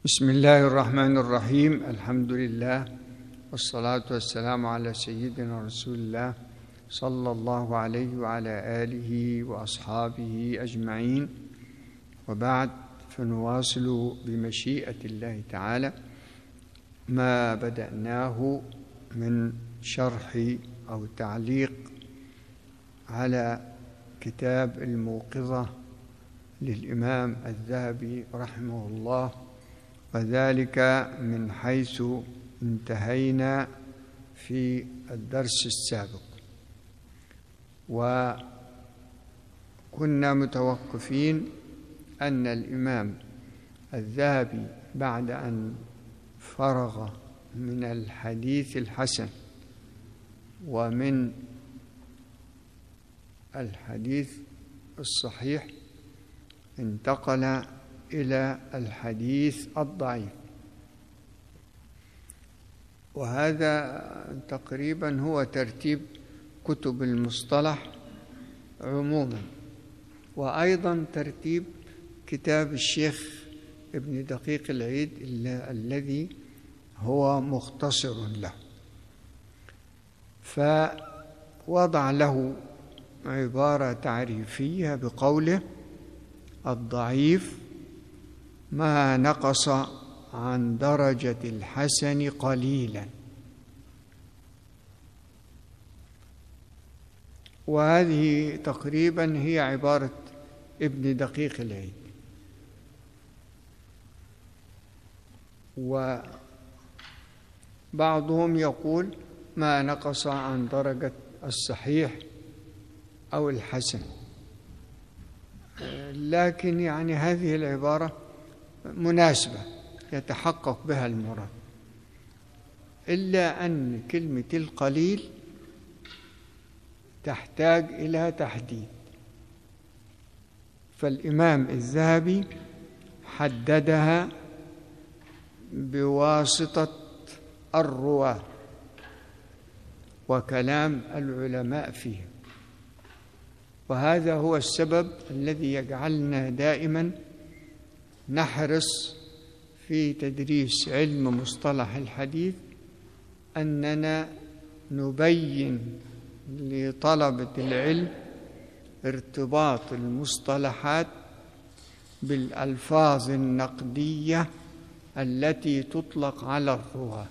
بسم الله الرحمن الرحيم الحمد لله والصلاة والسلام على سيدنا رسول الله صلى الله عليه وعلى آله وأصحابه أجمعين وبعد فنواصل بمشيئة الله تعالى ما بدأناه من شرح أو تعليق على كتاب الموقظة للإمام الذهبي رحمه الله وذلك من حيث انتهينا في الدرس السابق وكنا متوقفين أن الإمام الذهبي بعد أن فرغ من الحديث الحسن ومن الحديث الصحيح انتقل إلى الحديث الضعيف وهذا تقريبا هو ترتيب كتب المصطلح عموما وأيضا ترتيب كتاب الشيخ ابن دقيق العيد الذي هو مختصر له فوضع له عبارة تعريفية بقوله الضعيف ما نقص عن درجة الحسن قليلا وهذه تقريبا هي عبارة ابن دقيق العيد وبعضهم يقول ما نقص عن درجة الصحيح أو الحسن لكن يعني هذه العبارة مناسبة يتحقق بها المراد إلا أن كلمة القليل تحتاج إلى تحديد فالإمام الذهبي حددها بواسطة الرواة وكلام العلماء فيه وهذا هو السبب الذي يجعلنا دائما نحرص في تدريس علم مصطلح الحديث أننا نبين لطلبة العلم ارتباط المصطلحات بالألفاظ النقدية التي تطلق على الرواة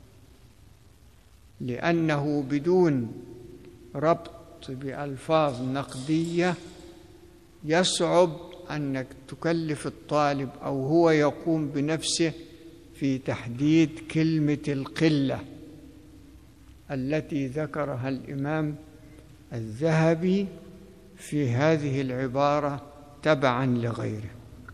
لأنه بدون ربط بألفاظ نقدية يصعب أنك تكلف الطالب أو هو يقوم بنفسه في تحديد كلمة القلة التي ذكرها الإمام الذهبي في هذه العبارة تبعا لغيره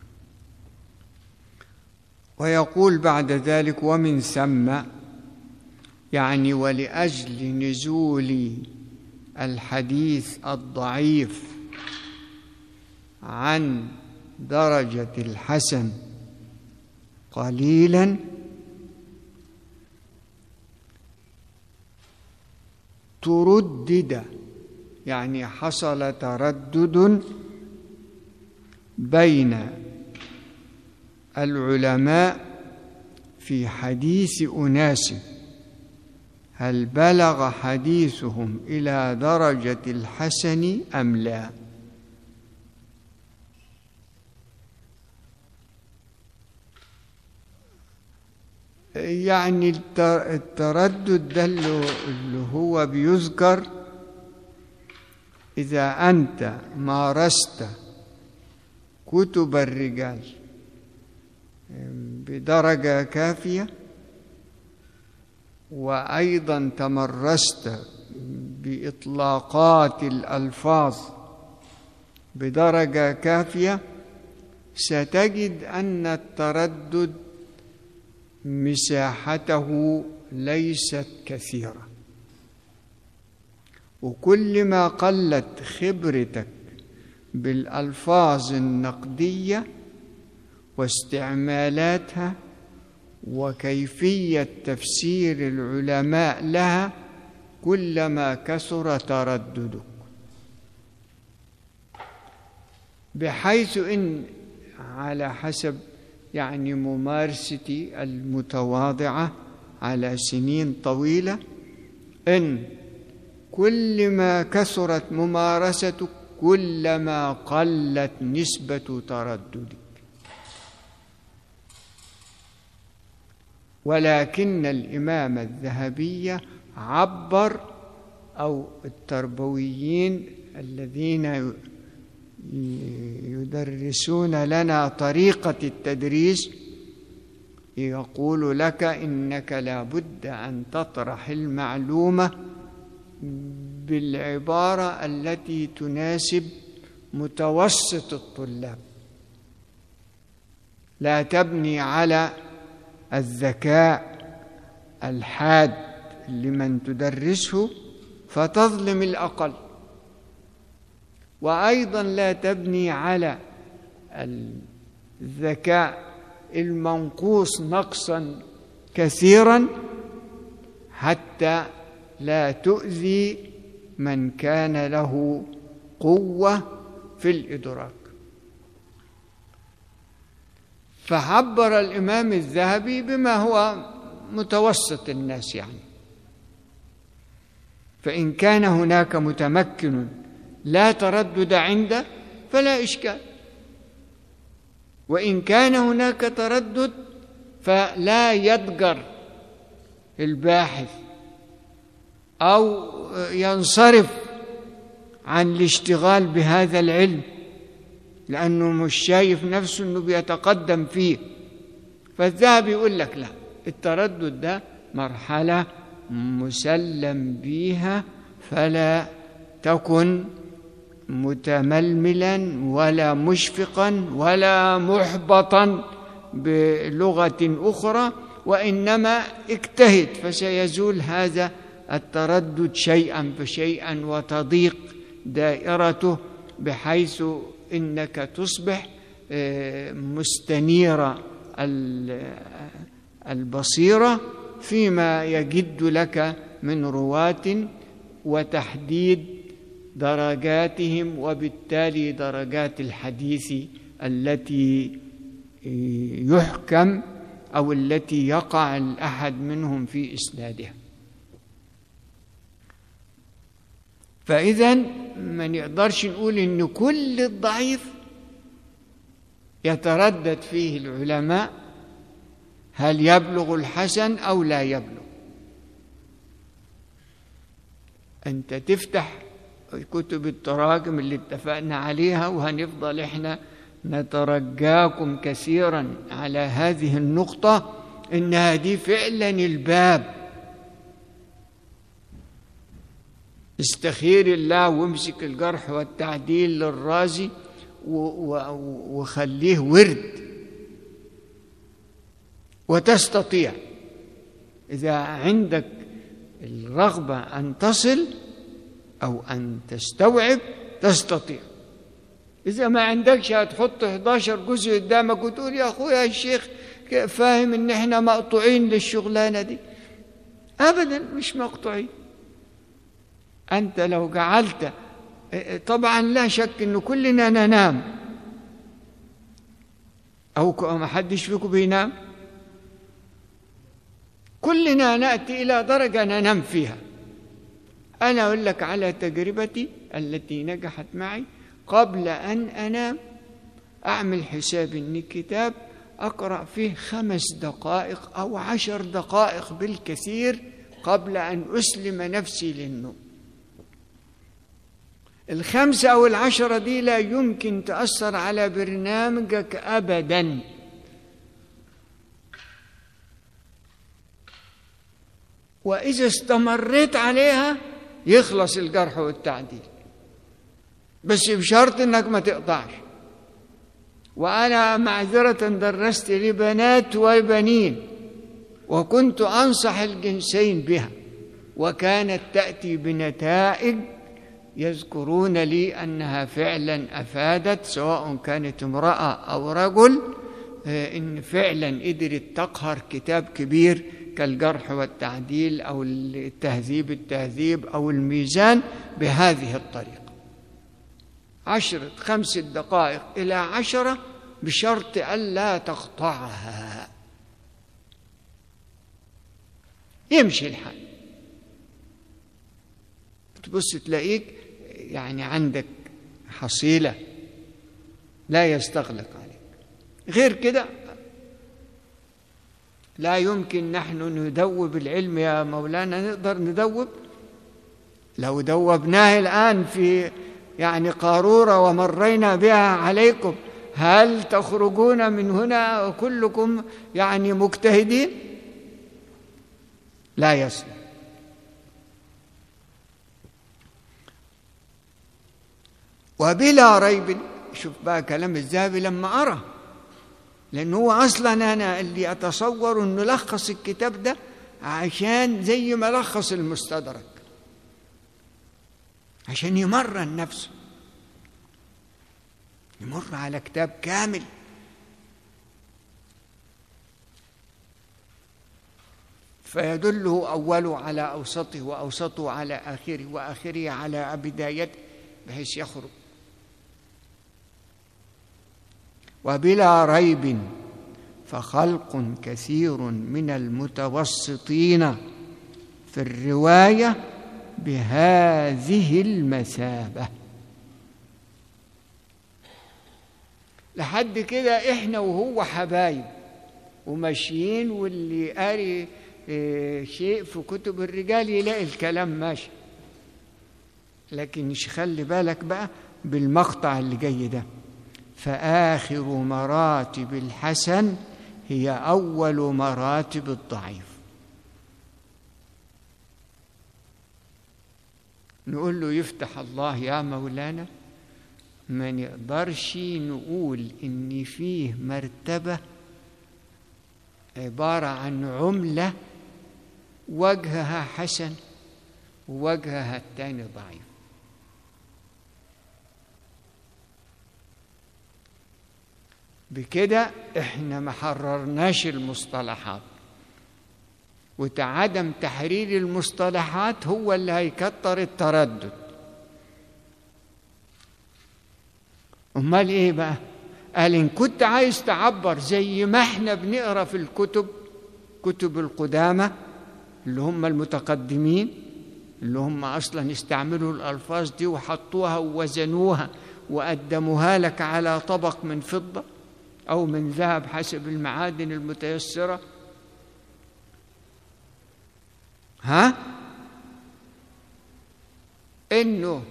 ويقول بعد ذلك ومن ثم يعني ولأجل نزول الحديث الضعيف عن درجة الحسن قليلا تردد يعني حصل تردد بين العلماء في حديث أناس هل بلغ حديثهم إلى درجة الحسن أم لا يعني التردد ده اللي هو بيذكر إذا أنت مارست كتب الرجال بدرجة كافية وأيضا تمرست بإطلاقات الألفاظ بدرجة كافية ستجد أن التردد مساحته ليست كثيرة وكلما قلت خبرتك بالألفاظ النقدية واستعمالاتها وكيفية تفسير العلماء لها كلما كثر ترددك بحيث إن على حسب يعني ممارستي المتواضعة على سنين طويلة إن كل ما كثرت ممارستك كلما قلت نسبة ترددك ولكن الإمام الذهبي عبر أو التربويين الذين يدرسون لنا طريقة التدريس يقول لك إنك لابد أن تطرح المعلومة بالعبارة التي تناسب متوسط الطلاب لا تبني على الذكاء الحاد لمن تدرسه فتظلم الأقل وأيضا لا تبني على الذكاء المنقوص نقصا كثيرا حتى لا تؤذي من كان له قوة في الإدراك فعبر الإمام الذهبي بما هو متوسط الناس يعني فإن كان هناك متمكن لا تردد عنده فلا إشكال وإن كان هناك تردد فلا يضجر الباحث أو ينصرف عن الاشتغال بهذا العلم لأنه مش شايف نفسه أنه بيتقدم فيه فالذهب يقول لك لا التردد ده مرحلة مسلم بيها فلا تكن متململا ولا مشفقا ولا محبطا بلغة أخرى وإنما اجتهد فسيزول هذا التردد شيئا فشيئا وتضيق دائرته بحيث انك تصبح مستنير البصيره فيما يجد لك من رواه وتحديد درجاتهم وبالتالي درجات الحديث التي يحكم او التي يقع الاحد منهم في اسنادها فإذا ما نقدرش نقول إن كل الضعيف يتردد فيه العلماء هل يبلغ الحسن أو لا يبلغ أنت تفتح كتب التراجم اللي اتفقنا عليها وهنفضل إحنا نترجاكم كثيرا على هذه النقطة إنها دي فعلا الباب استخير الله وامسك الجرح والتعديل للرازي وخليه ورد وتستطيع إذا عندك الرغبة أن تصل أو أن تستوعب تستطيع إذا ما عندكش هتحط 11 جزء قدامك وتقول يا أخويا الشيخ فاهم إن إحنا مقطوعين للشغلانة دي أبدا مش مقطوعين أنت لو جعلت طبعا لا شك أن كلنا ننام أو ما حدش فيكم بينام كلنا نأتي إلى درجة ننام فيها أنا أقول لك على تجربتي التي نجحت معي قبل أن أنام أعمل حساب أن الكتاب أقرأ فيه خمس دقائق أو عشر دقائق بالكثير قبل أن أسلم نفسي للنوم الخمسة أو العشرة دي لا يمكن تأثر على برنامجك أبدا وإذا استمريت عليها يخلص الجرح والتعديل بس بشرط انك ما تقطعش وانا معذره درست لبنات وبنين وكنت انصح الجنسين بها وكانت تاتي بنتائج يذكرون لي انها فعلا افادت سواء كانت امراه او رجل ان فعلا قدرت تقهر كتاب كبير كالجرح والتعديل او التهذيب التهذيب او الميزان بهذه الطريقه عشرة خمس دقائق إلى عشرة بشرط ألا تقطعها يمشي الحال تبص تلاقيك يعني عندك حصيلة لا يستغلق عليك غير كده لا يمكن نحن ندوب العلم يا مولانا نقدر ندوب لو دوبناه الآن في يعني قارورة ومرينا بها عليكم هل تخرجون من هنا كلكم يعني مجتهدين لا يصلح وبلا ريب شوف بقى كلام الذهبي لما أرى لأنه هو أصلا أنا اللي أتصور أنه لخص الكتاب ده عشان زي ما لخص المستدرك عشان يمرن نفسه يمر على كتاب كامل فيدله أوله على أوسطه وأوسطه على آخره وآخره على بدايته بحيث يخرج وبلا ريب فخلق كثير من المتوسطين في الروايه بهذه المثابه لحد كده احنا وهو حبايب وماشيين واللي قاري اه شيء في كتب الرجال يلاقي الكلام ماشي لكن مش خلي بالك بقى بالمقطع اللي جاي ده فآخر مراتب الحسن هي أول مراتب الضعيف نقول له يفتح الله يا مولانا ما نقدرش نقول إن فيه مرتبة عبارة عن عملة وجهها حسن ووجهها التاني ضعيف بكده احنا ما حررناش المصطلحات وعدم تحرير المصطلحات هو اللي هيكتر التردد امال ايه بقى قال ان كنت عايز تعبر زي ما احنا بنقرا في الكتب كتب القدامى اللي هم المتقدمين اللي هم اصلا استعملوا الالفاظ دي وحطوها ووزنوها وقدموها لك على طبق من فضه او من ذهب حسب المعادن المتيسره ها انه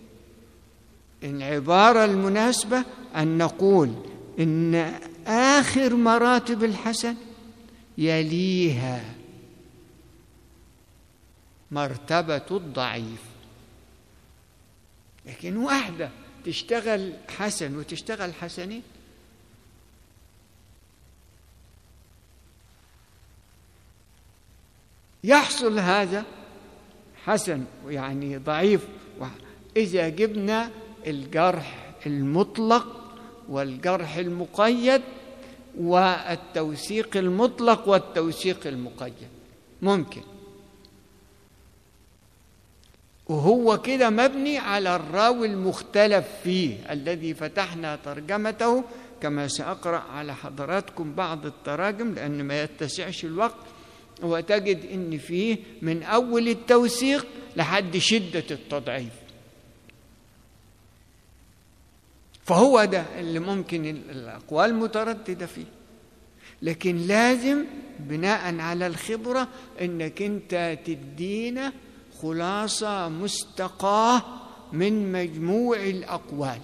العباره المناسبه ان نقول ان اخر مراتب الحسن يليها مرتبه الضعيف لكن واحده تشتغل حسن وتشتغل حسنين يحصل هذا حسن يعني ضعيف إذا جبنا الجرح المطلق والجرح المقيد والتوثيق المطلق والتوثيق المقيد ممكن وهو كده مبني على الراوي المختلف فيه الذي فتحنا ترجمته كما سأقرأ على حضراتكم بعض التراجم لأن ما يتسعش الوقت وتجد ان فيه من اول التوثيق لحد شده التضعيف فهو ده اللي ممكن الاقوال متردده فيه لكن لازم بناء على الخبره انك انت تدينا خلاصه مستقاه من مجموع الاقوال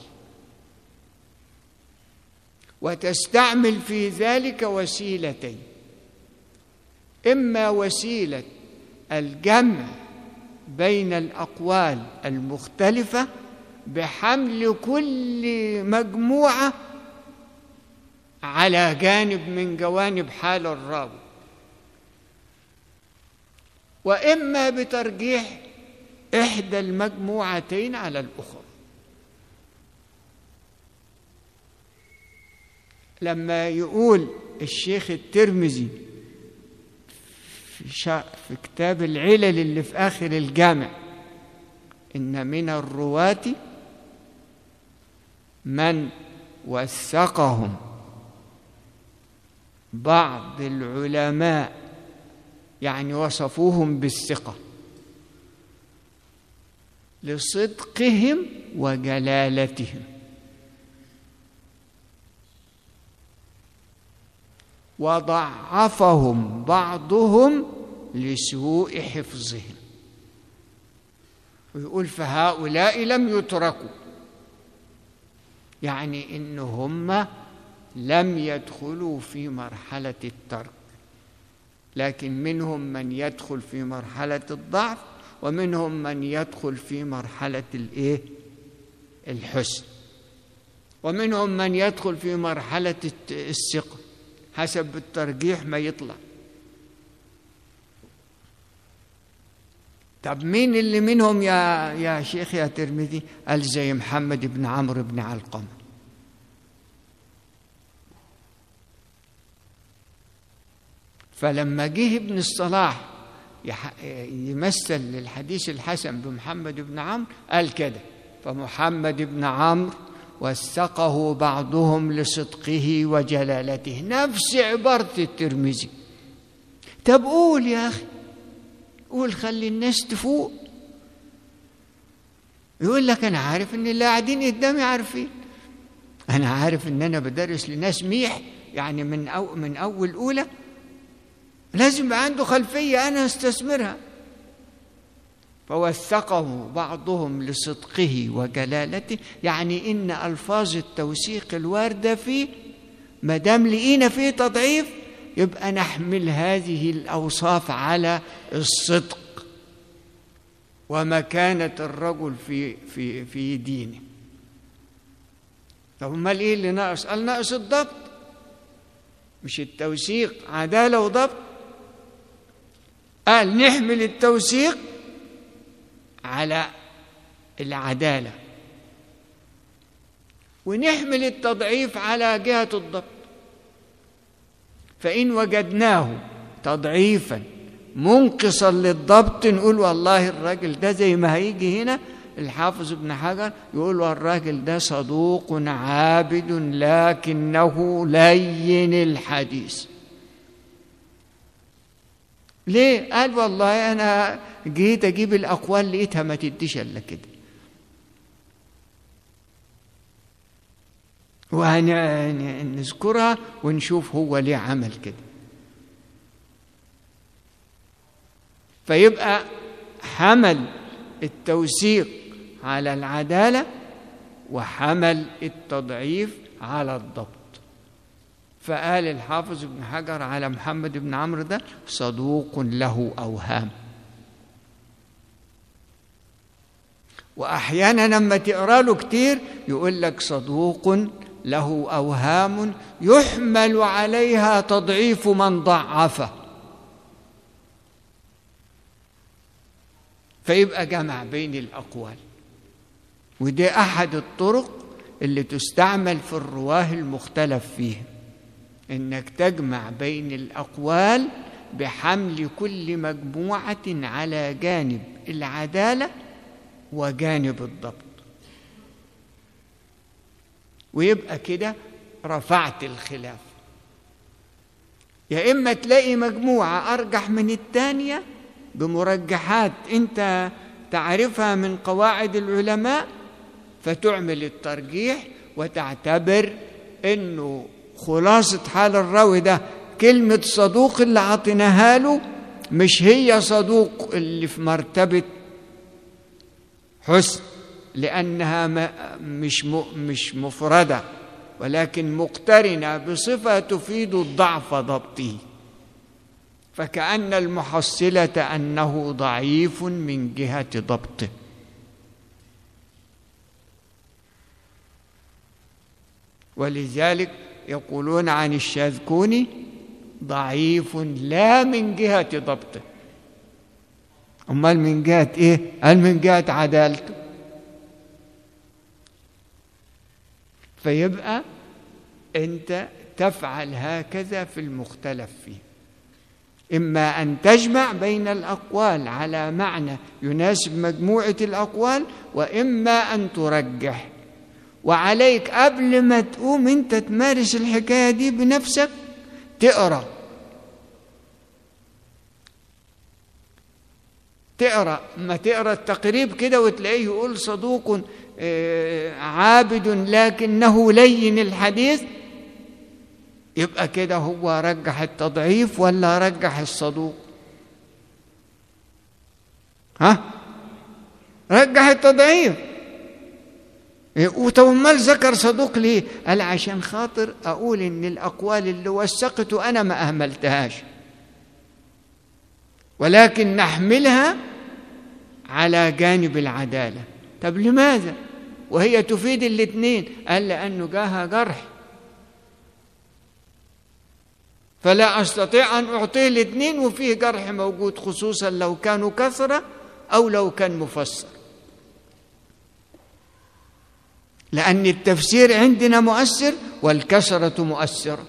وتستعمل في ذلك وسيلتين اما وسيله الجمع بين الاقوال المختلفه بحمل كل مجموعه على جانب من جوانب حال الراوي واما بترجيح احدى المجموعتين على الاخرى لما يقول الشيخ الترمذي في, شا في كتاب العلل اللي في آخر الجامع إن من الرواة من وثقهم بعض العلماء يعني وصفوهم بالثقة لصدقهم وجلالتهم وضعفهم بعضهم لسوء حفظهم ويقول فهؤلاء لم يتركوا يعني ان هم لم يدخلوا في مرحله الترك لكن منهم من يدخل في مرحله الضعف ومنهم من يدخل في مرحله الايه الحسن ومنهم من يدخل في مرحله الثقه حسب الترجيح ما يطلع طب مين اللي منهم يا يا شيخ يا ترمذي قال زي محمد بن عمرو بن علقمه فلما جه ابن الصلاح يمثل للحديث الحسن بمحمد بن عمرو قال كده فمحمد بن عمرو وثقه بعضهم لصدقه وجلالته نفس عبارة الترمذي طب قول يا أخي قول خلي الناس تفوق يقول لك أنا عارف إن اللي قاعدين قدامي عارفين أنا عارف إن أنا بدرس لناس ميح يعني من أو من أول أولى لازم يبقى عنده خلفية أنا أستثمرها فوثقه بعضهم لصدقه وجلالته يعني إن ألفاظ التوثيق الواردة فيه ما دام لقينا فيه تضعيف يبقى نحمل هذه الأوصاف على الصدق ومكانة الرجل في في في دينه طب امال ايه اللي ناقص؟ قال ناقص الضبط مش التوثيق عدالة وضبط قال نحمل التوثيق على العدالة ونحمل التضعيف على جهة الضبط فإن وجدناه تضعيفا منقصا للضبط نقول والله الراجل ده زي ما هيجي هنا الحافظ ابن حجر يقول الراجل ده صدوق عابد لكنه لين الحديث ليه؟ قال والله أنا جيت أجيب الأقوال لقيتها ما تديش إلا كده وهنذكرها ونشوف هو ليه عمل كده فيبقى حمل التوثيق على العدالة وحمل التضعيف على الضبط فقال الحافظ ابن حجر على محمد بن عمرو ده صدوق له أوهام وأحيانا لما تقرأ له كتير يقول لك صدوق له أوهام يحمل عليها تضعيف من ضعفه فيبقى جمع بين الأقوال ودي أحد الطرق اللي تستعمل في الرواه المختلف فيها انك تجمع بين الاقوال بحمل كل مجموعه على جانب العداله وجانب الضبط ويبقى كده رفعت الخلاف يا اما تلاقي مجموعه ارجح من الثانيه بمرجحات انت تعرفها من قواعد العلماء فتعمل الترجيح وتعتبر انه خلاصة حال الراوي ده كلمة صدوق اللي عطيناها له مش هي صدوق اللي في مرتبة حسن لأنها مش مش مفردة ولكن مقترنة بصفة تفيد الضعف ضبطه فكأن المحصلة أنه ضعيف من جهة ضبطه ولذلك يقولون عن الشاذكوني ضعيف لا من جهة ضبطه أمال من جهة إيه؟ هل من جهة عدالته فيبقى أنت تفعل هكذا في المختلف فيه إما أن تجمع بين الأقوال على معنى يناسب مجموعة الأقوال وإما أن ترجح وعليك قبل ما تقوم انت تمارس الحكايه دي بنفسك تقرا تقرا ما تقرا التقريب كده وتلاقيه يقول صدوق آه، عابد لكنه لين الحديث يبقى كده هو رجح التضعيف ولا رجح الصدوق ها رجح التضعيف وطب امال ذكر صدوق ليه قال عشان خاطر اقول ان الاقوال اللي وثقته انا ما اهملتهاش ولكن نحملها على جانب العداله طب لماذا وهي تفيد الاثنين قال لانه جاها جرح فلا استطيع ان اعطيه الاثنين وفيه جرح موجود خصوصا لو كانوا كثره او لو كان مفسر لأن التفسير عندنا مؤثر والكسرة مؤثرة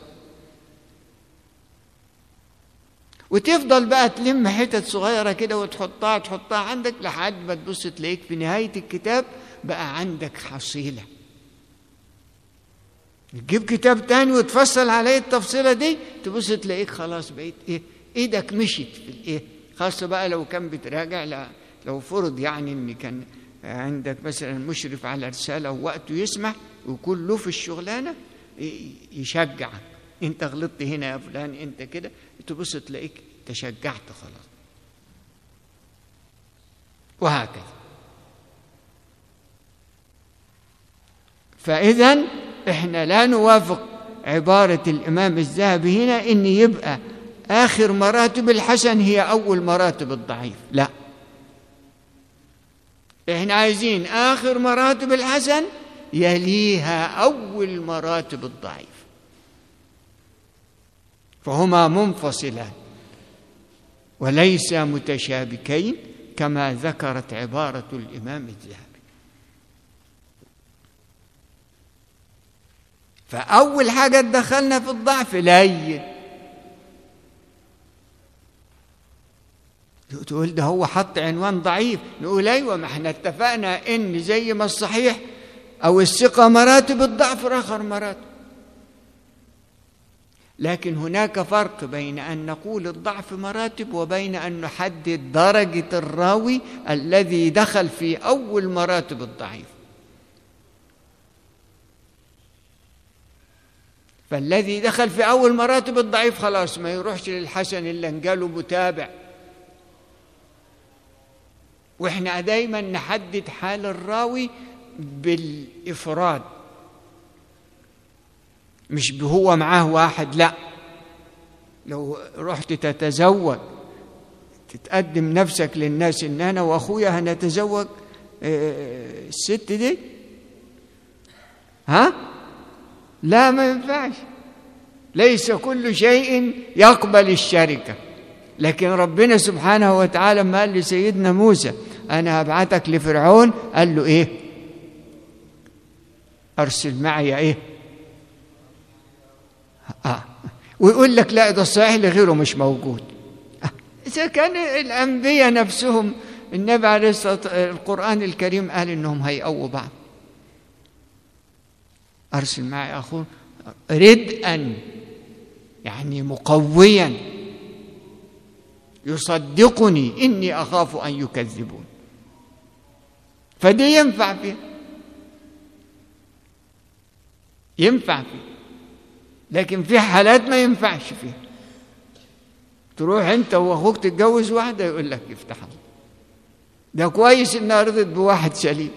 وتفضل بقى تلم حتت صغيرة كده وتحطها تحطها عندك لحد ما تبص تلاقيك في نهاية الكتاب بقى عندك حصيلة تجيب كتاب تاني وتفصل عليه التفصيلة دي تبص تلاقيك خلاص بقيت ايه ايدك مشيت في الايه خاصة بقى لو كان بتراجع لا لو فرض يعني ان كان عندك مثلا مشرف على رسالة ووقته يسمح ويكون له في الشغلانة يشجعك انت غلطت هنا يا فلان انت كده تبص تلاقيك تشجعت خلاص وهكذا فإذا احنا لا نوافق عبارة الإمام الذهبي هنا إن يبقى آخر مراتب الحسن هي أول مراتب الضعيف لا احنا عايزين آخر مراتب الحسن يليها أول مراتب الضعيف فهما منفصلان وليس متشابكين كما ذكرت عبارة الإمام الذهبي فأول حاجة دخلنا في الضعف لين تقول ده هو حط عنوان ضعيف نقول ايوه ما احنا اتفقنا ان زي ما الصحيح او الثقه مراتب الضعف اخر مراتب لكن هناك فرق بين ان نقول الضعف مراتب وبين ان نحدد درجه الراوي الذي دخل في اول مراتب الضعيف فالذي دخل في اول مراتب الضعيف خلاص ما يروحش للحسن الا انقاله متابع واحنا دايما نحدد حال الراوي بالافراد مش هو معاه واحد لا لو رحت تتزوج تتقدم نفسك للناس ان انا واخويا هنتزوج الست دي ها لا ما ينفعش ليس كل شيء يقبل الشركه لكن ربنا سبحانه وتعالى ما قال لسيدنا موسى انا هبعتك لفرعون قال له ايه ارسل معي ايه آه. ويقول لك لا ده الصحيح لغيره مش موجود آه. اذا كان الانبياء نفسهم النبي عليه الصلاه القران الكريم قال انهم هيقووا بعض ارسل معي اخوه ردءا يعني مقويا يصدقني اني اخاف ان يكذبون فدي ينفع فيها ينفع فيها لكن في حالات ما ينفعش فيها تروح انت واخوك تتجوز واحده يقول لك افتح الله ده كويس انها رضت بواحد سليم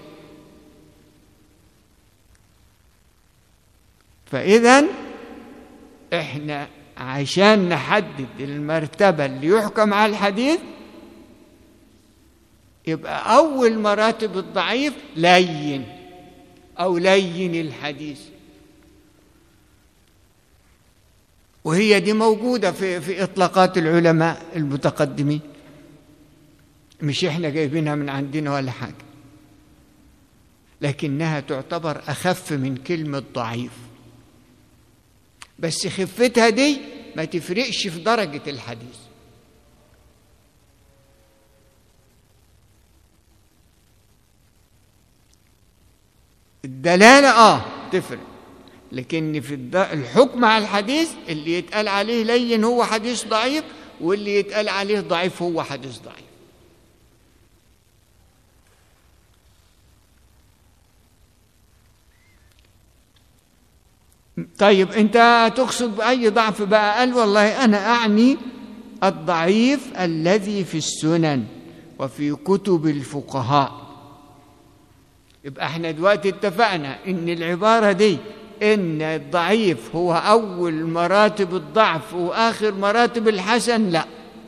فاذا احنا عشان نحدد المرتبه اللي يحكم على الحديث يبقى اول مراتب الضعيف لين او لين الحديث وهي دي موجوده في في اطلاقات العلماء المتقدمين مش احنا جايبينها من عندنا ولا حاجه لكنها تعتبر اخف من كلمه ضعيف بس خفتها دي ما تفرقش في درجه الحديث الدلاله اه تفرق لكن في الحكم على الحديث اللي يتقال عليه لين هو حديث ضعيف واللي يتقال عليه ضعيف هو حديث ضعيف طيب انت تقصد باي ضعف بقى قال والله انا اعني الضعيف الذي في السنن وفي كتب الفقهاء يبقى احنا دلوقتي اتفقنا ان العباره دي ان الضعيف هو اول مراتب الضعف واخر مراتب الحسن لا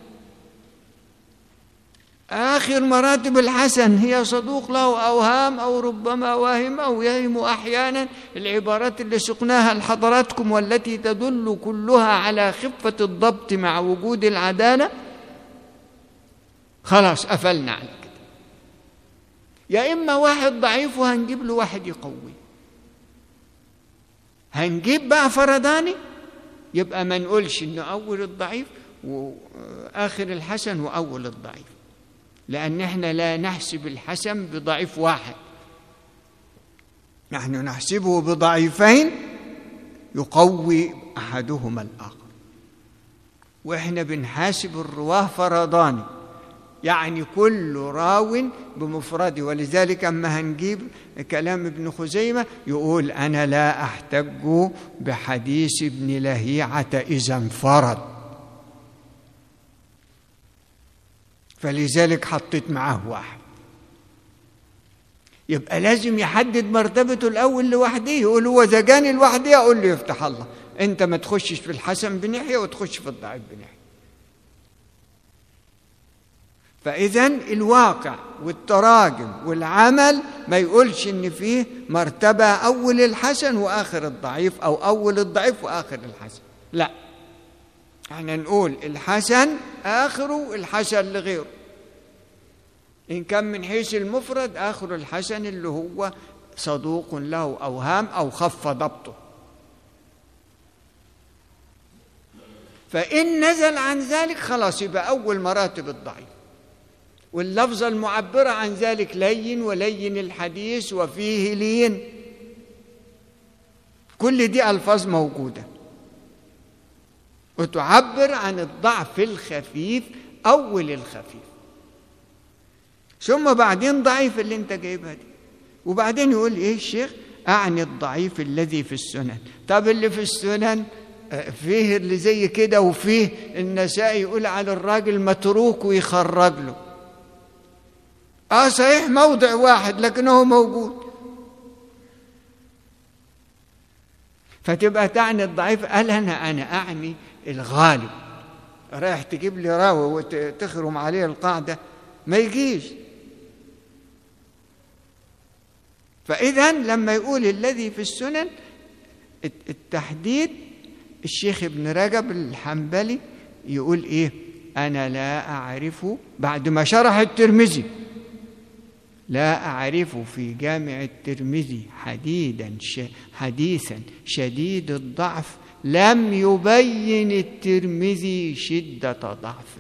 آخر مراتب الحسن هي صدوق له أوهام أو ربما واهم أو يهم أحيانا العبارات اللي سقناها لحضراتكم والتي تدل كلها على خفة الضبط مع وجود العدالة خلاص قفلنا على كده يا إما واحد ضعيف وهنجيب له واحد يقوي هنجيب بقى فرداني يبقى ما نقولش إنه أول الضعيف وآخر الحسن وأول الضعيف لأن احنا لا نحسب الحسن بضعيف واحد نحن نحسبه بضعيفين يقوي أحدهما الآخر وإحنا بنحاسب الرواه فرضان يعني كل راو بمفرده ولذلك أما هنجيب كلام ابن خزيمة يقول أنا لا أحتج بحديث ابن لهيعة إذا انفرد فلذلك حطيت معاه واحد يبقى لازم يحدد مرتبته الاول لوحده يقول هو اذا جاني لوحدي اقول له يفتح الله انت ما تخشش في الحسن بناحيه وتخش في الضعيف بناحيه فاذا الواقع والتراجم والعمل ما يقولش ان فيه مرتبه اول الحسن واخر الضعيف او اول الضعيف واخر الحسن لا احنا نقول الحسن آخره الحسن لغيره إن كان من حيث المفرد آخر الحسن اللي هو صدوق له أوهام أو خف ضبطه فإن نزل عن ذلك خلاص يبقى أول مراتب الضعيف واللفظة المعبرة عن ذلك لين ولين الحديث وفيه لين كل دي ألفاظ موجوده وتعبر عن الضعف الخفيف أول الخفيف ثم بعدين ضعيف اللي انت جايبها دي وبعدين يقول ايه الشيخ اعني الضعيف الذي في السنن طب اللي في السنن فيه اللي زي كده وفيه النسائي يقول على الراجل متروك ويخرج له اه صحيح موضع واحد لكنه موجود فتبقى تعني الضعيف قال انا انا اعني الغالب رايح تجيب لي راوي وتخرم عليه القاعده ما يجيش فاذا لما يقول الذي في السنن التحديد الشيخ ابن رجب الحنبلي يقول ايه انا لا اعرف بعد ما شرح الترمذي لا أعرف في جامع الترمذي حديدا حديثا شديد الضعف لم يبين الترمذي شدة ضعفه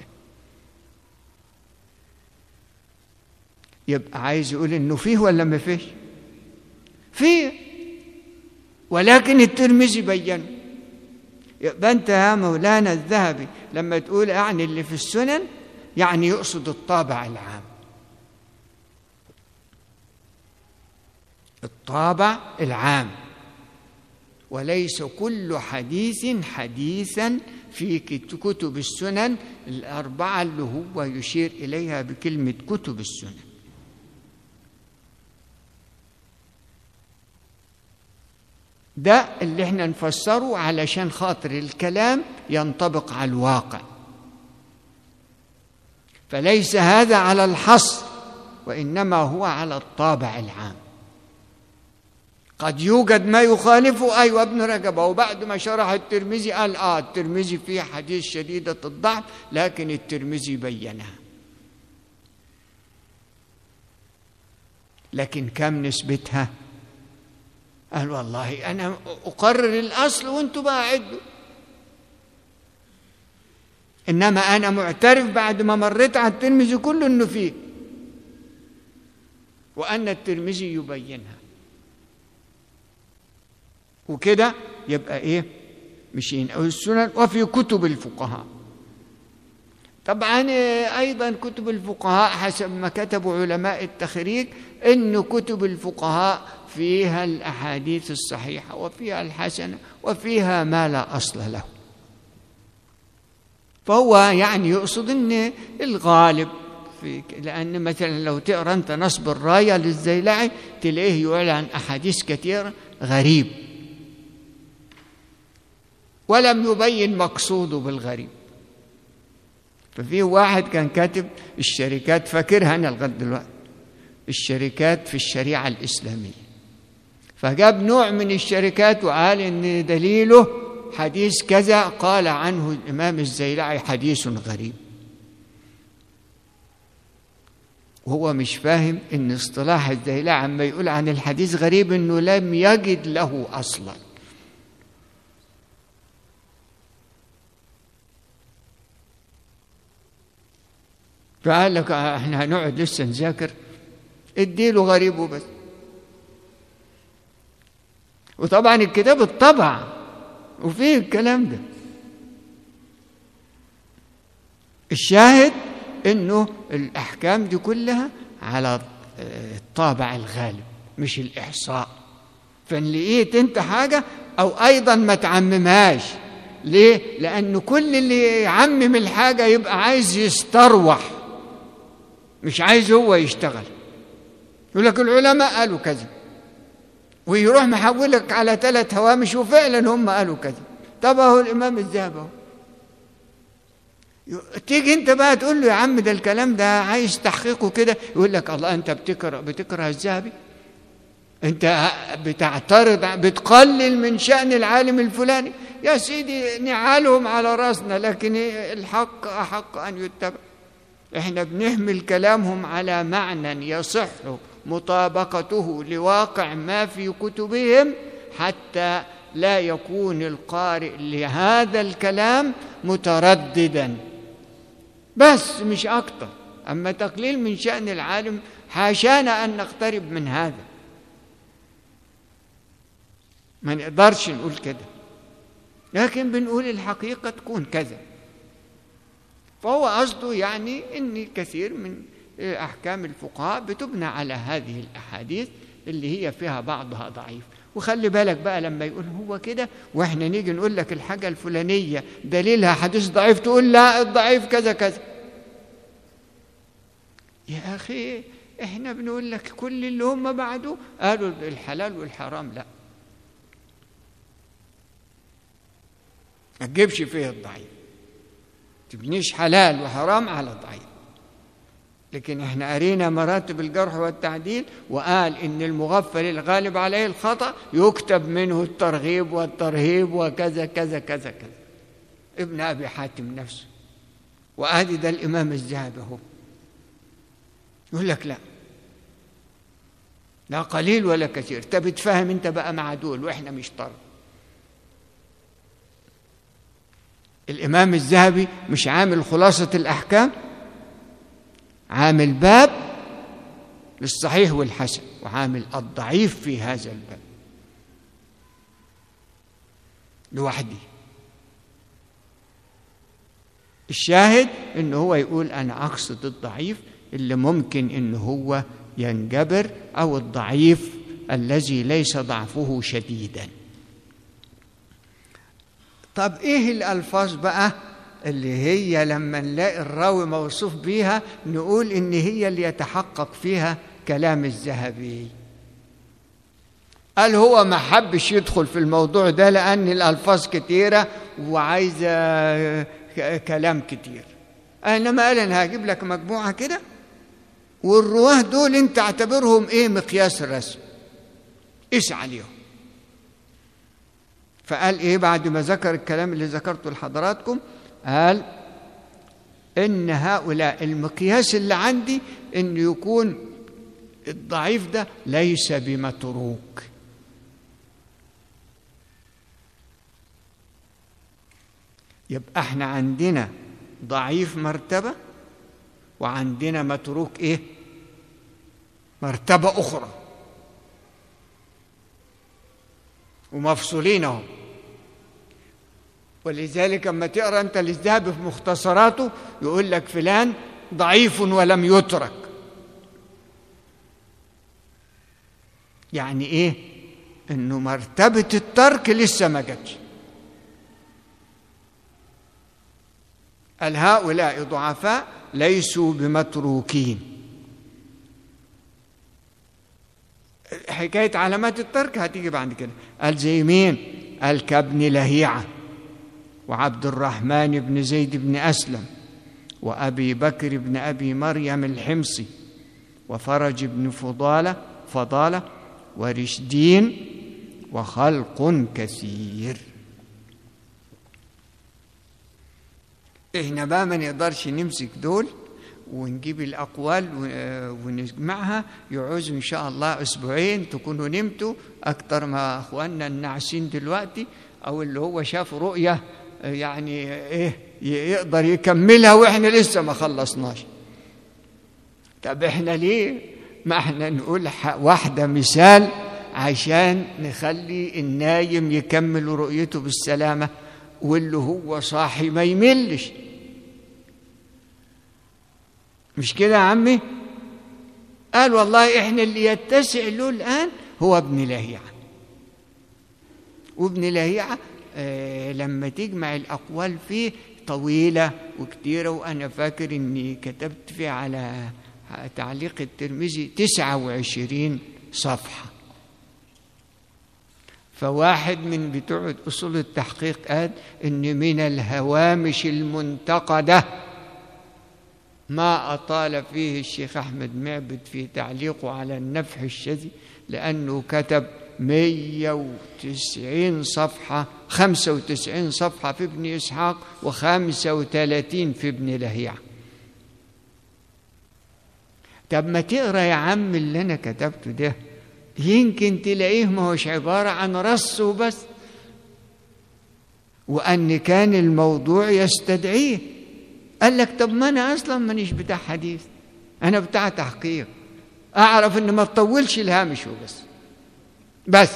يبقى عايز يقول انه فيه ولا ما فيش فيه ولكن الترمذي بينه يبقى انت يا مولانا الذهبي لما تقول يعني اللي في السنن يعني يقصد الطابع العام الطابع العام وليس كل حديث حديثا في كتب السنن الأربعة اللي هو يشير إليها بكلمة كتب السنن ده اللي احنا نفسره علشان خاطر الكلام ينطبق على الواقع فليس هذا على الحصر وإنما هو على الطابع العام قد يوجد ما يخالفه أيوة ابن رجب وبعد ما شرح الترمذي قال آه الترمذي فيه حديث شديدة الضعف لكن الترمذي بينها لكن كم نسبتها قال والله أنا أقرر الأصل وأنتوا بقى عدوا إنما أنا معترف بعد ما مريت على الترمذي كله إنه فيه وأن الترمذي يبينها وكده يبقى ايه مشين او السنن وفي كتب الفقهاء طبعا ايضا كتب الفقهاء حسب ما كتبوا علماء التخريج ان كتب الفقهاء فيها الاحاديث الصحيحه وفيها الحسنه وفيها ما لا اصل له فهو يعني يقصد ان الغالب في لان مثلا لو تقرا انت نصب الرايه للزيلعي تلاقيه يقول عن احاديث كثيره غريب ولم يبين مقصوده بالغريب ففي واحد كان كاتب الشركات فاكرها انا لغايه دلوقتي الشركات في الشريعه الاسلاميه فجاب نوع من الشركات وقال ان دليله حديث كذا قال عنه الامام الزيلعي حديث غريب وهو مش فاهم ان اصطلاح الزيلعي عما يقول عن الحديث غريب انه لم يجد له اصلا فقال لك احنا هنقعد لسه نذاكر اديله غريب وبس وطبعا الكتاب اتطبع وفيه الكلام ده الشاهد انه الاحكام دي كلها على الطابع الغالب مش الاحصاء فان لقيت انت حاجه او ايضا ما تعممهاش ليه لان كل اللي يعمم الحاجه يبقى عايز يستروح مش عايز هو يشتغل يقول لك العلماء قالوا كذا ويروح محولك على ثلاث هوامش وفعلا هم قالوا كذا طب اهو الامام الذهبي اهو تيجي انت بقى تقول له يا عم ده الكلام ده عايز تحقيقه كده يقول لك الله انت بتكره بتكره الذهبي انت بتعترض بتقلل من شأن العالم الفلاني يا سيدي نعالهم على راسنا لكن الحق أحق أن يتبع احنا بنهمل كلامهم على معنى يصح مطابقته لواقع ما في كتبهم حتى لا يكون القارئ لهذا الكلام مترددا بس مش اكتر اما تقليل من شان العالم حاشانا ان نقترب من هذا ما نقدرش نقول كده لكن بنقول الحقيقه تكون كذا فهو قصده يعني ان كثير من احكام الفقهاء بتبنى على هذه الاحاديث اللي هي فيها بعضها ضعيف وخلي بالك بقى لما يقول هو كده واحنا نيجي نقول لك الحاجه الفلانيه دليلها حديث ضعيف تقول لا الضعيف كذا كذا يا اخي احنا بنقول لك كل اللي هم بعده قالوا الحلال والحرام لا ما تجيبش فيه الضعيف تبنيش حلال وحرام على ضعيف لكن احنا قرينا مراتب الجرح والتعديل وقال ان المغفل الغالب عليه الخطا يكتب منه الترغيب والترهيب وكذا كذا كذا كذا ابن ابي حاتم نفسه وادي ده الامام الذهبي اهو يقول لك لا لا قليل ولا كثير انت بتفهم انت بقى مع دول واحنا مش طرد الامام الذهبي مش عامل خلاصه الاحكام عامل باب للصحيح والحسن وعامل الضعيف في هذا الباب لوحدي الشاهد ان هو يقول انا اقصد الضعيف اللي ممكن ان هو ينجبر او الضعيف الذي ليس ضعفه شديدا طب ايه الالفاظ بقى اللي هي لما نلاقي الراوي موصوف بيها نقول ان هي اللي يتحقق فيها كلام الذهبي قال هو ما حبش يدخل في الموضوع ده لان الالفاظ كتيره وعايزه كلام كتير انما قال انا هجيب لك مجموعه كده والرواه دول انت اعتبرهم ايه مقياس الرسم قيس عليهم فقال ايه بعد ما ذكر الكلام اللي ذكرته لحضراتكم قال ان هؤلاء المقياس اللي عندي ان يكون الضعيف ده ليس بمتروك يبقى احنا عندنا ضعيف مرتبه وعندنا متروك ايه مرتبه اخرى ومفصولين اهو ولذلك لما تقرا انت الذهبي في مختصراته يقول لك فلان ضعيف ولم يترك يعني ايه انه مرتبه الترك لسه ما جاتش قال هؤلاء ضعفاء ليسوا بمتروكين حكايه علامات الترك هتيجي بعد كده قال زي مين قال كابن لهيعه وعبد الرحمن بن زيد بن اسلم وابي بكر بن ابي مريم الحمصي وفرج بن فضاله فضاله ورشدين وخلق كثير احنا بقى ما نقدرش نمسك دول ونجيب الاقوال ونجمعها يعوز ان شاء الله اسبوعين تكونوا نمتوا اكتر ما اخواننا الناعسين دلوقتي او اللي هو شاف رؤيه يعني ايه يقدر يكملها واحنا لسه ما خلصناش طب احنا ليه ما احنا نقول واحده مثال عشان نخلي النايم يكمل رؤيته بالسلامه واللي هو صاحي ما يملش مش كده يا عمي قال والله احنا اللي يتسع له الان هو ابن لهيعه وابن لهيعه آه لما تجمع الاقوال فيه طويله وكتيره وانا فاكر اني كتبت فيه على تعليق الترمذي 29 صفحه فواحد من بتوع اصول التحقيق قال ان من الهوامش المنتقده ما أطال فيه الشيخ أحمد معبد في تعليقه على النفح الشذي لأنه كتب 190 صفحة 95 صفحة في ابن إسحاق و35 في ابن لهيعة طب ما تقرا يا عم اللي أنا كتبته ده يمكن تلاقيه ما هوش عبارة عن رص وبس وأن كان الموضوع يستدعيه قال لك طب ما انا اصلا مانيش بتاع حديث انا بتاع تحقيق اعرف ان ما تطولش الهامش وبس بس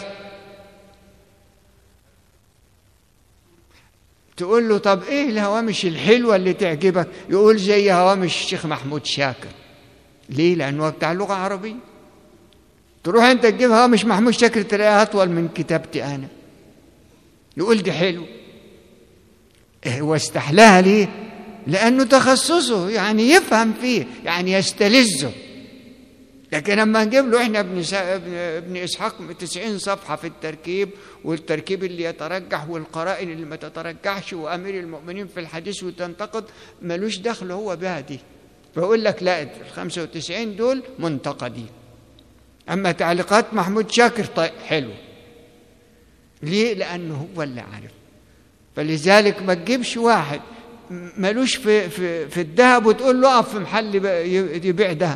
تقول له طب ايه الهوامش الحلوه اللي تعجبك يقول زي هوامش الشيخ محمود شاكر ليه لانه هو بتاع لغه عربيه تروح انت تجيب هوامش محمود شاكر تلاقيها اطول من كتابتي انا يقول دي حلو هو استحلاها ليه لأنه تخصصه يعني يفهم فيه يعني يستلذه لكن لما نجيب له احنا ابن ابن اسحاق 90 صفحه في التركيب والتركيب اللي يترجح والقرائن اللي ما تترجحش وامير المؤمنين في الحديث وتنتقد ملوش دخل هو بها دي فيقول لك لا ال 95 دول منتقدين اما تعليقات محمود شاكر طيب حلو ليه؟ لانه هو اللي عارف فلذلك ما تجيبش واحد ملوش في في في الذهب وتقول له اقف في محل يبيع ذهب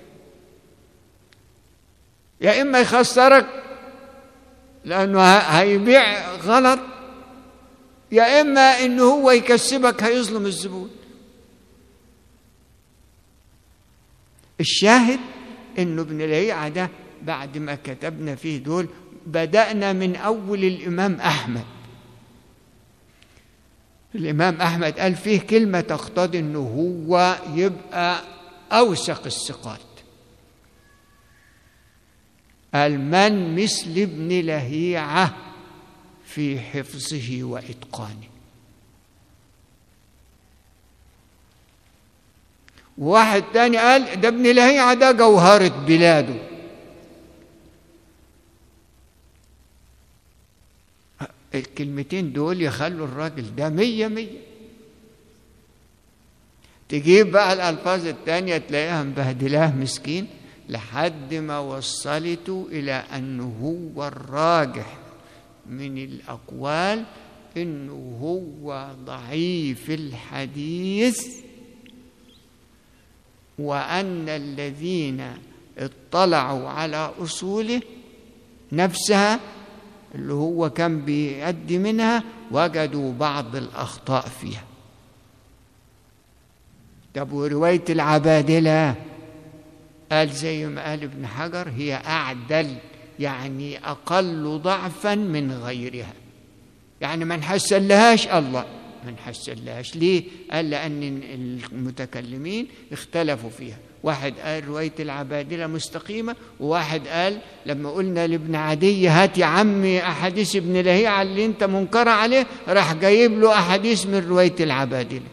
يا اما يخسرك لانه هيبيع غلط يا اما انه هو يكسبك هيظلم الزبون الشاهد انه ابن لهيعه ده بعد ما كتبنا فيه دول بدانا من اول الامام احمد الإمام أحمد قال فيه كلمة تقتضي أنه هو يبقى أوثق الثقات قال من مثل ابن لهيعة في حفظه وإتقانه واحد تاني قال ده ابن لهيعة ده جوهرة بلاده الكلمتين دول يخلوا الراجل ده مية مية تجيب بقى الألفاظ التانية تلاقيها مبهدلاه مسكين لحد ما وصلته إلى أنه هو الراجح من الأقوال أنه هو ضعيف الحديث وأن الذين اطلعوا على أصوله نفسها اللي هو كان بيأدي منها وجدوا بعض الأخطاء فيها طب ورواية العبادلة قال زي ما قال ابن حجر هي أعدل يعني أقل ضعفا من غيرها يعني ما نحسن لهاش الله ما نحسن لهاش ليه؟ قال لأن المتكلمين اختلفوا فيها واحد قال رواية العبادلة مستقيمة وواحد قال لما قلنا لابن عدي هات يا عمي أحاديث ابن لهيعة اللي أنت منكر عليه راح جايب له أحاديث من رواية العبادلة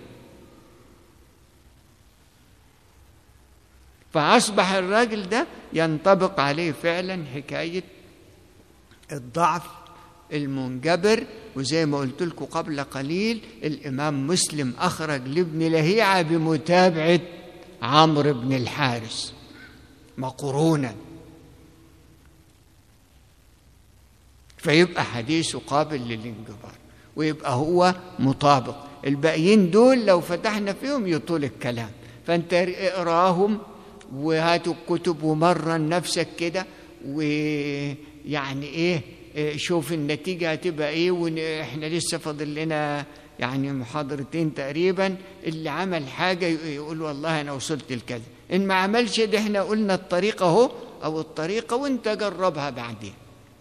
فأصبح الراجل ده ينطبق عليه فعلا حكاية الضعف المنجبر وزي ما قلت لكم قبل قليل الإمام مسلم أخرج لابن لهيعة بمتابعة عمرو بن الحارس مقرونا فيبقى حديثه قابل للانجبار ويبقى هو مطابق الباقيين دول لو فتحنا فيهم يطول الكلام فانت اقراهم وهاتوا الكتب ومرن نفسك كده ويعني ايه شوف النتيجة هتبقى ايه واحنا لسه فاضل لنا يعني محاضرتين تقريبا اللي عمل حاجة يقول والله أنا وصلت لكذا إن ما عملش ده احنا قلنا الطريقة اهو أو الطريقة وانت جربها بعدين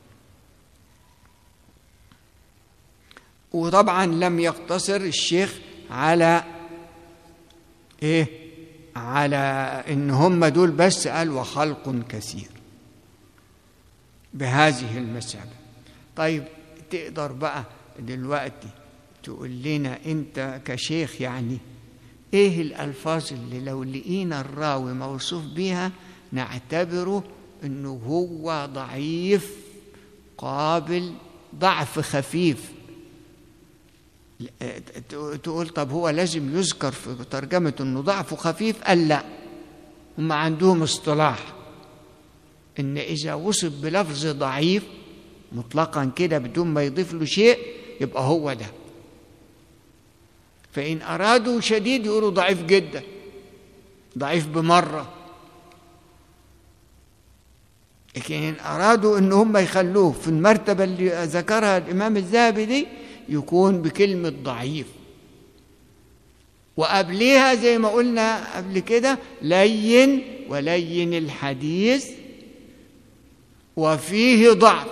وطبعا لم يقتصر الشيخ على ايه على ان هم دول بس قال وخلق كثير بهذه المسألة طيب تقدر بقى دلوقتي تقول لنا انت كشيخ يعني ايه الالفاظ اللي لو لقينا الراوي موصوف بيها نعتبره انه هو ضعيف قابل ضعف خفيف تقول طب هو لازم يذكر في ترجمة انه ضعفه خفيف قال لا هم عندهم اصطلاح ان اذا وصف بلفظ ضعيف مطلقا كده بدون ما يضيف له شيء يبقى هو ده فإن أرادوا شديد يقولوا ضعيف جدا ضعيف بمرة لكن إن أرادوا إن هم يخلوه في المرتبة اللي ذكرها الإمام الذهبي دي يكون بكلمة ضعيف وقبليها زي ما قلنا قبل كده لين ولين الحديث وفيه ضعف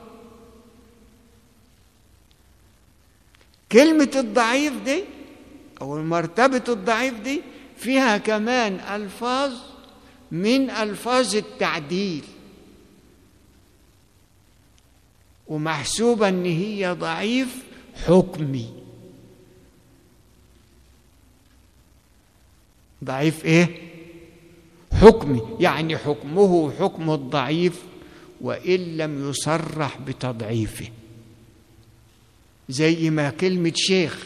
كلمة الضعيف دي أو مرتبة الضعيف دي فيها كمان ألفاظ من ألفاظ التعديل ومحسوبة إن هي ضعيف حكمي ضعيف إيه؟ حكمي يعني حكمه حكم الضعيف وإن لم يصرح بتضعيفه زي ما كلمة شيخ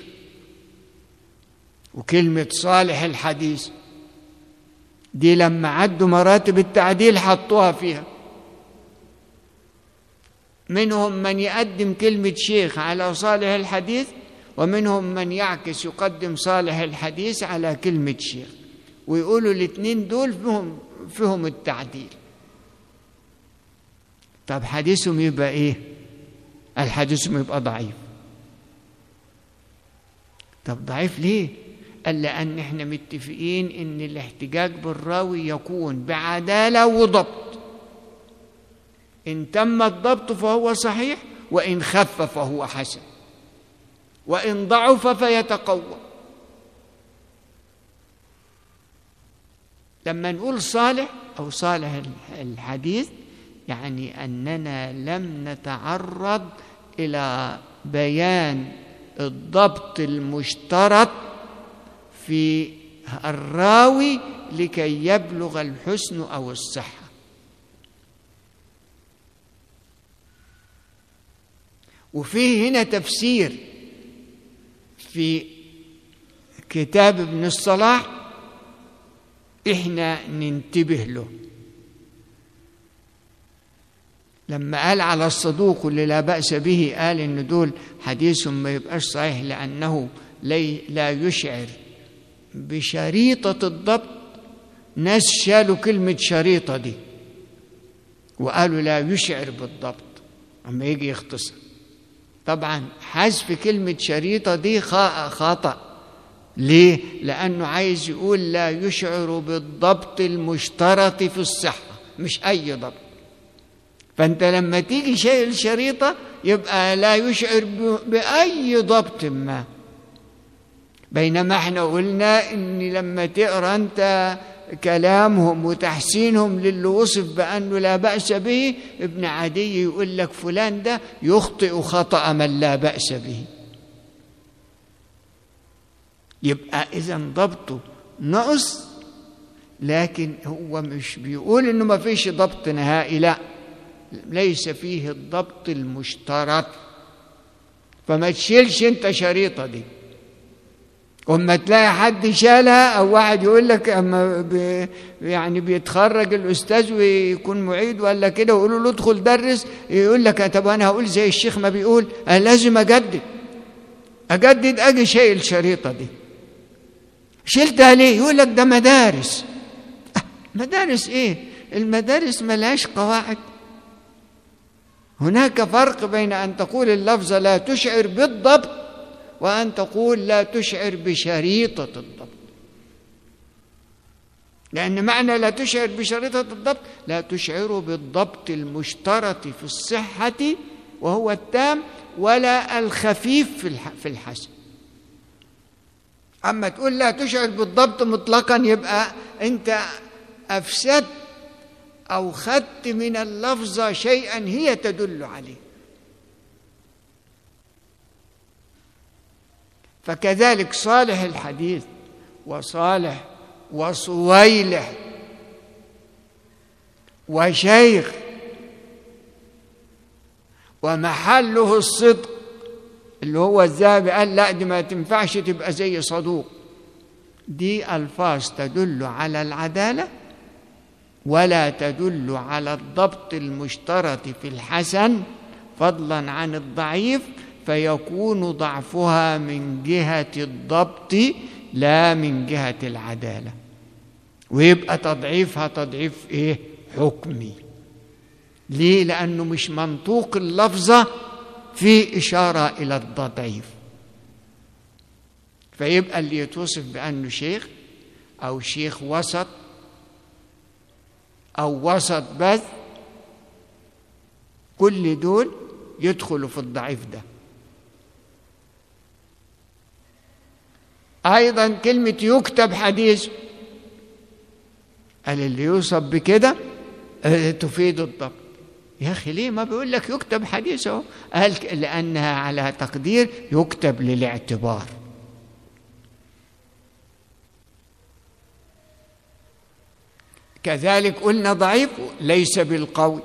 وكلمة صالح الحديث دي لما عدوا مراتب التعديل حطوها فيها منهم من يقدم كلمة شيخ على صالح الحديث ومنهم من يعكس يقدم صالح الحديث على كلمة شيخ ويقولوا الاثنين دول فيهم فيهم التعديل طب حديثهم يبقى ايه الحديثهم يبقى ضعيف طب ضعيف ليه قال لأن احنا متفقين ان الاحتجاج بالراوي يكون بعدالة وضبط إن تم الضبط فهو صحيح وإن خف فهو حسن وإن ضعف فيتقوى لما نقول صالح أو صالح الحديث يعني أننا لم نتعرض إلى بيان الضبط المشترط في الراوي لكي يبلغ الحسن او الصحه وفيه هنا تفسير في كتاب ابن الصلاح احنا ننتبه له لما قال على الصدوق اللي لا بأس به قال إن دول حديثهم ما يبقاش صحيح لأنه لا يشعر بشريطة الضبط ناس شالوا كلمة شريطة دي وقالوا لا يشعر بالضبط أما يجي يختصر طبعا حذف كلمة شريطة دي خطأ ليه؟ لأنه عايز يقول لا يشعر بالضبط المشترط في الصحة مش أي ضبط فأنت لما تيجي شيء شريطة يبقى لا يشعر بأي ضبط ما بينما احنا قلنا ان لما تقرا انت كلامهم وتحسينهم للي وصف بانه لا باس به ابن عدي يقول لك فلان ده يخطئ خطا من لا باس به يبقى اذا ضبطه نقص لكن هو مش بيقول انه ما فيش ضبط نهائي لا ليس فيه الضبط المشترط فما تشيلش انت شريطه دي وما تلاقي حد شالها او واحد يقول لك اما بي يعني بيتخرج الاستاذ ويكون معيد ولا كده ويقولوا له ادخل درس يقول لك طب انا هقول زي الشيخ ما بيقول انا لازم اجدد اجدد اجي شايل الشريطه دي شلتها ليه يقول لك ده مدارس مدارس ايه المدارس ملهاش قواعد هناك فرق بين ان تقول اللفظ لا تشعر بالضبط وان تقول لا تشعر بشريطه الضبط لان معنى لا تشعر بشريطه الضبط لا تشعر بالضبط المشترط في الصحه وهو التام ولا الخفيف في في الحسن اما تقول لا تشعر بالضبط مطلقا يبقى انت افسدت او خدت من اللفظه شيئا هي تدل عليه فكذلك صالح الحديث وصالح وصويلح وشيخ ومحله الصدق اللي هو الذهبي قال لا دي ما تنفعش تبقى زي صدوق دي الفاظ تدل على العداله ولا تدل على الضبط المشترط في الحسن فضلا عن الضعيف فيكون ضعفها من جهه الضبط لا من جهه العداله ويبقى تضعيفها تضعيف ايه حكمي ليه لانه مش منطوق اللفظه في اشاره الى التضعيف فيبقى اللي يتوصف بانه شيخ او شيخ وسط او وسط بس كل دول يدخلوا في الضعيف ده ايضا كلمه يكتب حديث قال اللي يوصف بكده تفيد الضبط يا اخي ليه ما بيقول لك يكتب حديث اهو قال لانها على تقدير يكتب للاعتبار كذلك قلنا ضعيف ليس بالقول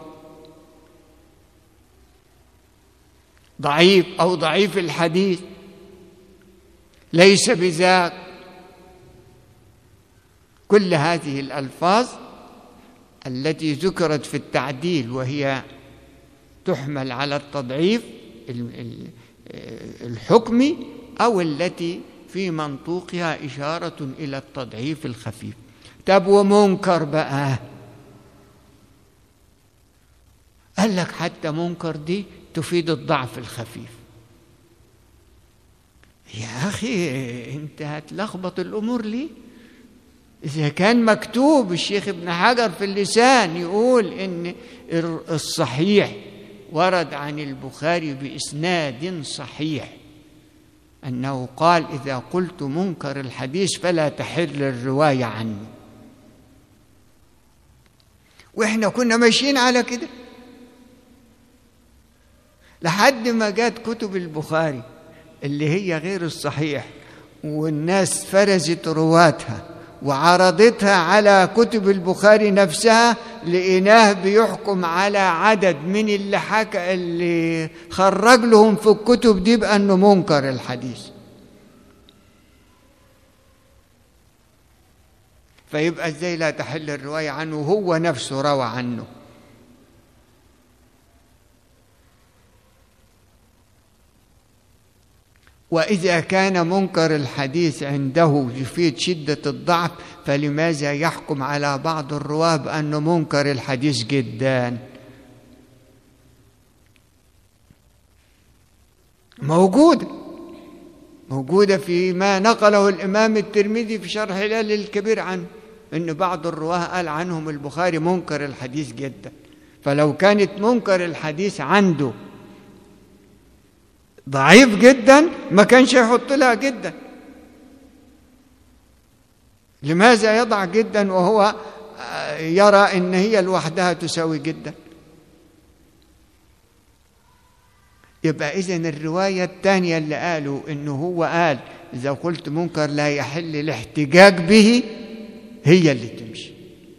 ضعيف او ضعيف الحديث ليس بذاك كل هذه الالفاظ التي ذكرت في التعديل وهي تحمل على التضعيف الحكمي او التي في منطوقها اشاره الى التضعيف الخفيف طب ومنكر بقى قال لك حتى منكر دي تفيد الضعف الخفيف يا اخي انت هتلخبط الامور ليه اذا كان مكتوب الشيخ ابن حجر في اللسان يقول ان الصحيح ورد عن البخاري باسناد صحيح انه قال اذا قلت منكر الحديث فلا تحل الروايه عنه واحنا كنا ماشيين على كده لحد ما جت كتب البخاري اللي هي غير الصحيح والناس فرزت رواتها وعرضتها على كتب البخاري نفسها لقيناه بيحكم على عدد من اللي حكى اللي خرج لهم في الكتب دي بانه منكر الحديث فيبقى ازاي لا تحل الروايه عنه هو نفسه روى عنه واذا كان منكر الحديث عنده يفيد شده الضعف فلماذا يحكم على بعض الرواه بانه منكر الحديث جدا موجوده موجوده فيما نقله الامام الترمذي في شرح هلال الكبير عنه ان بعض الرواه قال عنهم البخاري منكر الحديث جدا فلو كانت منكر الحديث عنده ضعيف جدا ما كانش يحط لها جدا لماذا يضع جدا وهو يرى ان هي لوحدها تساوي جدا يبقى اذا الروايه الثانيه اللي قالوا انه هو قال اذا قلت منكر لا يحل الاحتجاج به هي اللي تمشي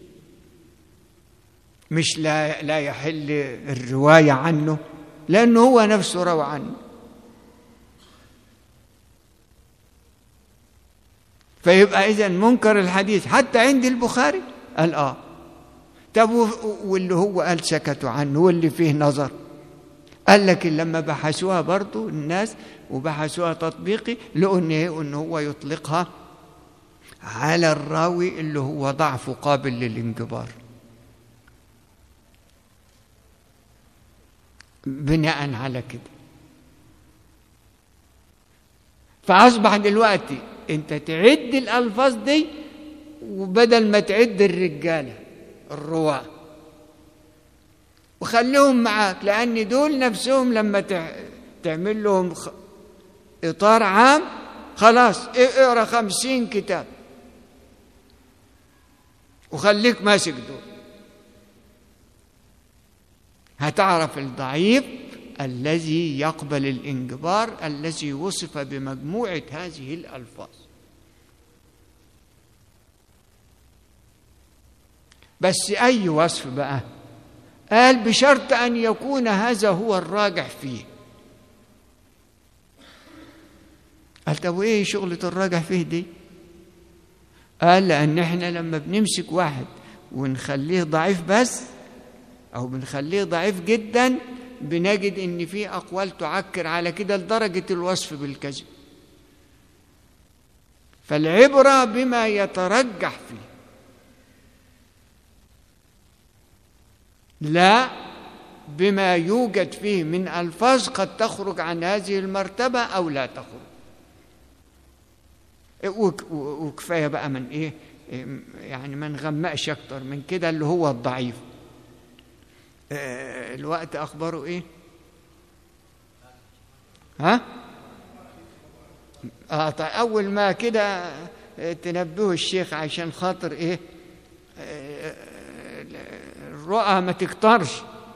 مش لا لا يحل الروايه عنه لانه هو نفسه روى عنه فيبقى اذا منكر الحديث حتى عند البخاري قال اه طب واللي هو قال سكتوا عنه واللي فيه نظر قال لك لما بحثوها برضو الناس وبحثوها تطبيقي لقوا ان ان هو يطلقها على الراوي اللي هو ضعف قابل للانجبار بناء على كده فاصبح دلوقتي انت تعد الالفاظ دي وبدل ما تعد الرجاله الرواه وخليهم معاك لان دول نفسهم لما تعمل لهم اطار عام خلاص اقرا خمسين كتاب وخليك ماسك دول هتعرف الضعيف الذي يقبل الانجبار الذي وصف بمجموعه هذه الالفاظ بس اي وصف بقى قال بشرط ان يكون هذا هو الراجح فيه قال طب وايه شغله الراجح فيه دي قال لان احنا لما بنمسك واحد ونخليه ضعيف بس او بنخليه ضعيف جدا بنجد ان في اقوال تعكر على كده لدرجه الوصف بالكذب فالعبره بما يترجح فيه لا بما يوجد فيه من الفاظ قد تخرج عن هذه المرتبه او لا تخرج وكفايه بقى من ايه يعني ما نغمقش اكتر من كده اللي هو الضعيف الوقت اخباره ايه ها اه طيب اول ما كده تنبهوا الشيخ عشان خاطر ايه الرؤى ما تكترش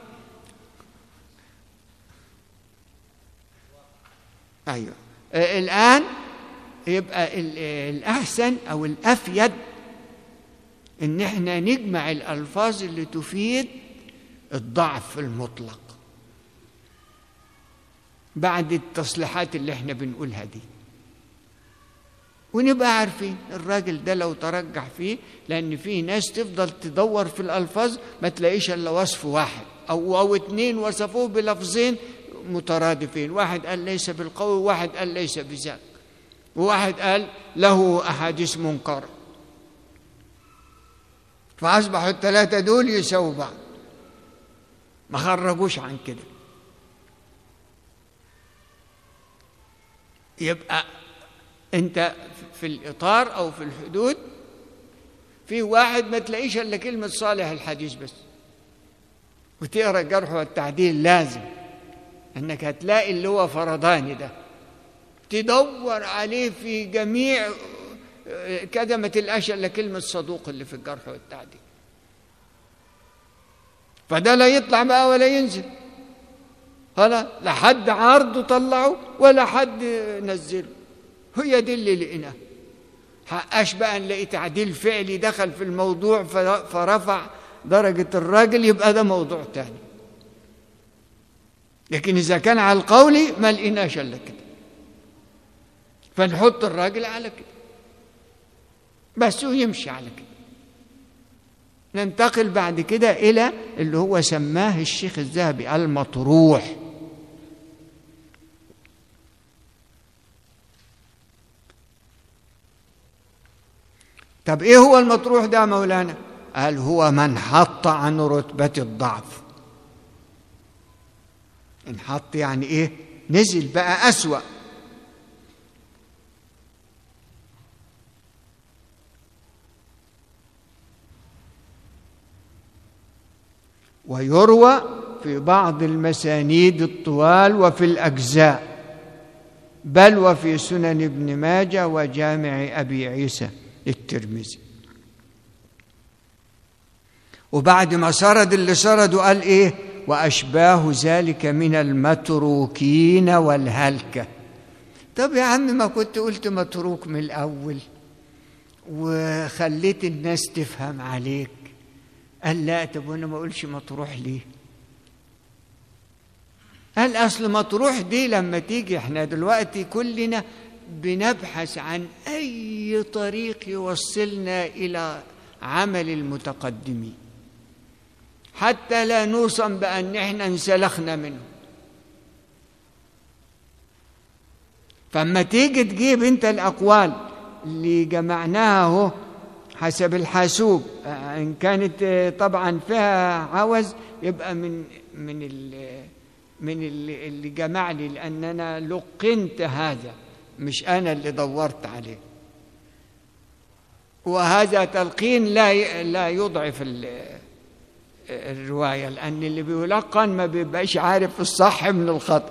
ايوه الان يبقى الاحسن او الافيد ان احنا نجمع الالفاظ اللي تفيد الضعف المطلق بعد التصليحات اللي احنا بنقولها دي ونبقى عارفين الراجل ده لو ترجح فيه لان في ناس تفضل تدور في الالفاظ ما تلاقيش الا وصف واحد او او اتنين وصفوه بلفظين مترادفين واحد قال ليس بالقوي وواحد قال ليس بذاك وواحد قال له احاديث منكره فاصبحوا الثلاثه دول يساووا بعض ما خرجوش عن كده يبقى انت في الاطار او في الحدود في واحد ما تلاقيش الا كلمه صالح الحديث بس وتقرا الجرح والتعديل لازم انك هتلاقي اللي هو فرضاني ده تدور عليه في جميع كده ما تلقاش الا كلمه صدوق اللي في الجرح والتعديل فده لا يطلع بقى ولا ينزل خلاص لا حد عرضه طلعه ولا حد نزله هي دي اللي لقيناه حقاش بقى نلاقي تعديل فعلي دخل في الموضوع فرفع درجة الراجل يبقى ده موضوع تاني لكن إذا كان على القولي ما لقيناش إلا كده فنحط الراجل على كده بس ويمشي على كده ننتقل بعد كده إلى اللي هو سماه الشيخ الذهبي المطروح طب ايه هو المطروح ده مولانا قال هو من حط عن رتبة الضعف انحط يعني ايه نزل بقى أسوأ ويروى في بعض المسانيد الطوال وفي الأجزاء بل وفي سنن ابن ماجه وجامع أبي عيسى الترمذي وبعد ما سرد اللي سرده قال إيه وأشباه ذلك من المتروكين والهلكة طب يا عم ما كنت قلت متروك من الأول وخليت الناس تفهم عليك قال لا طب وانا ما اقولش مطروح ليه قال اصل مطروح دي لما تيجي احنا دلوقتي كلنا بنبحث عن اي طريق يوصلنا الى عمل المتقدمين حتى لا نوصم بان احنا انسلخنا منه فاما تيجي تجيب انت الاقوال اللي جمعناها اهو حسب الحاسوب ان كانت طبعا فيها عوز يبقى من من ال من اللي, اللي جمع لي لان انا لقنت هذا مش انا اللي دورت عليه وهذا تلقين لا لا يضعف الروايه لان اللي بيلقن ما بيبقاش عارف الصح من الخطأ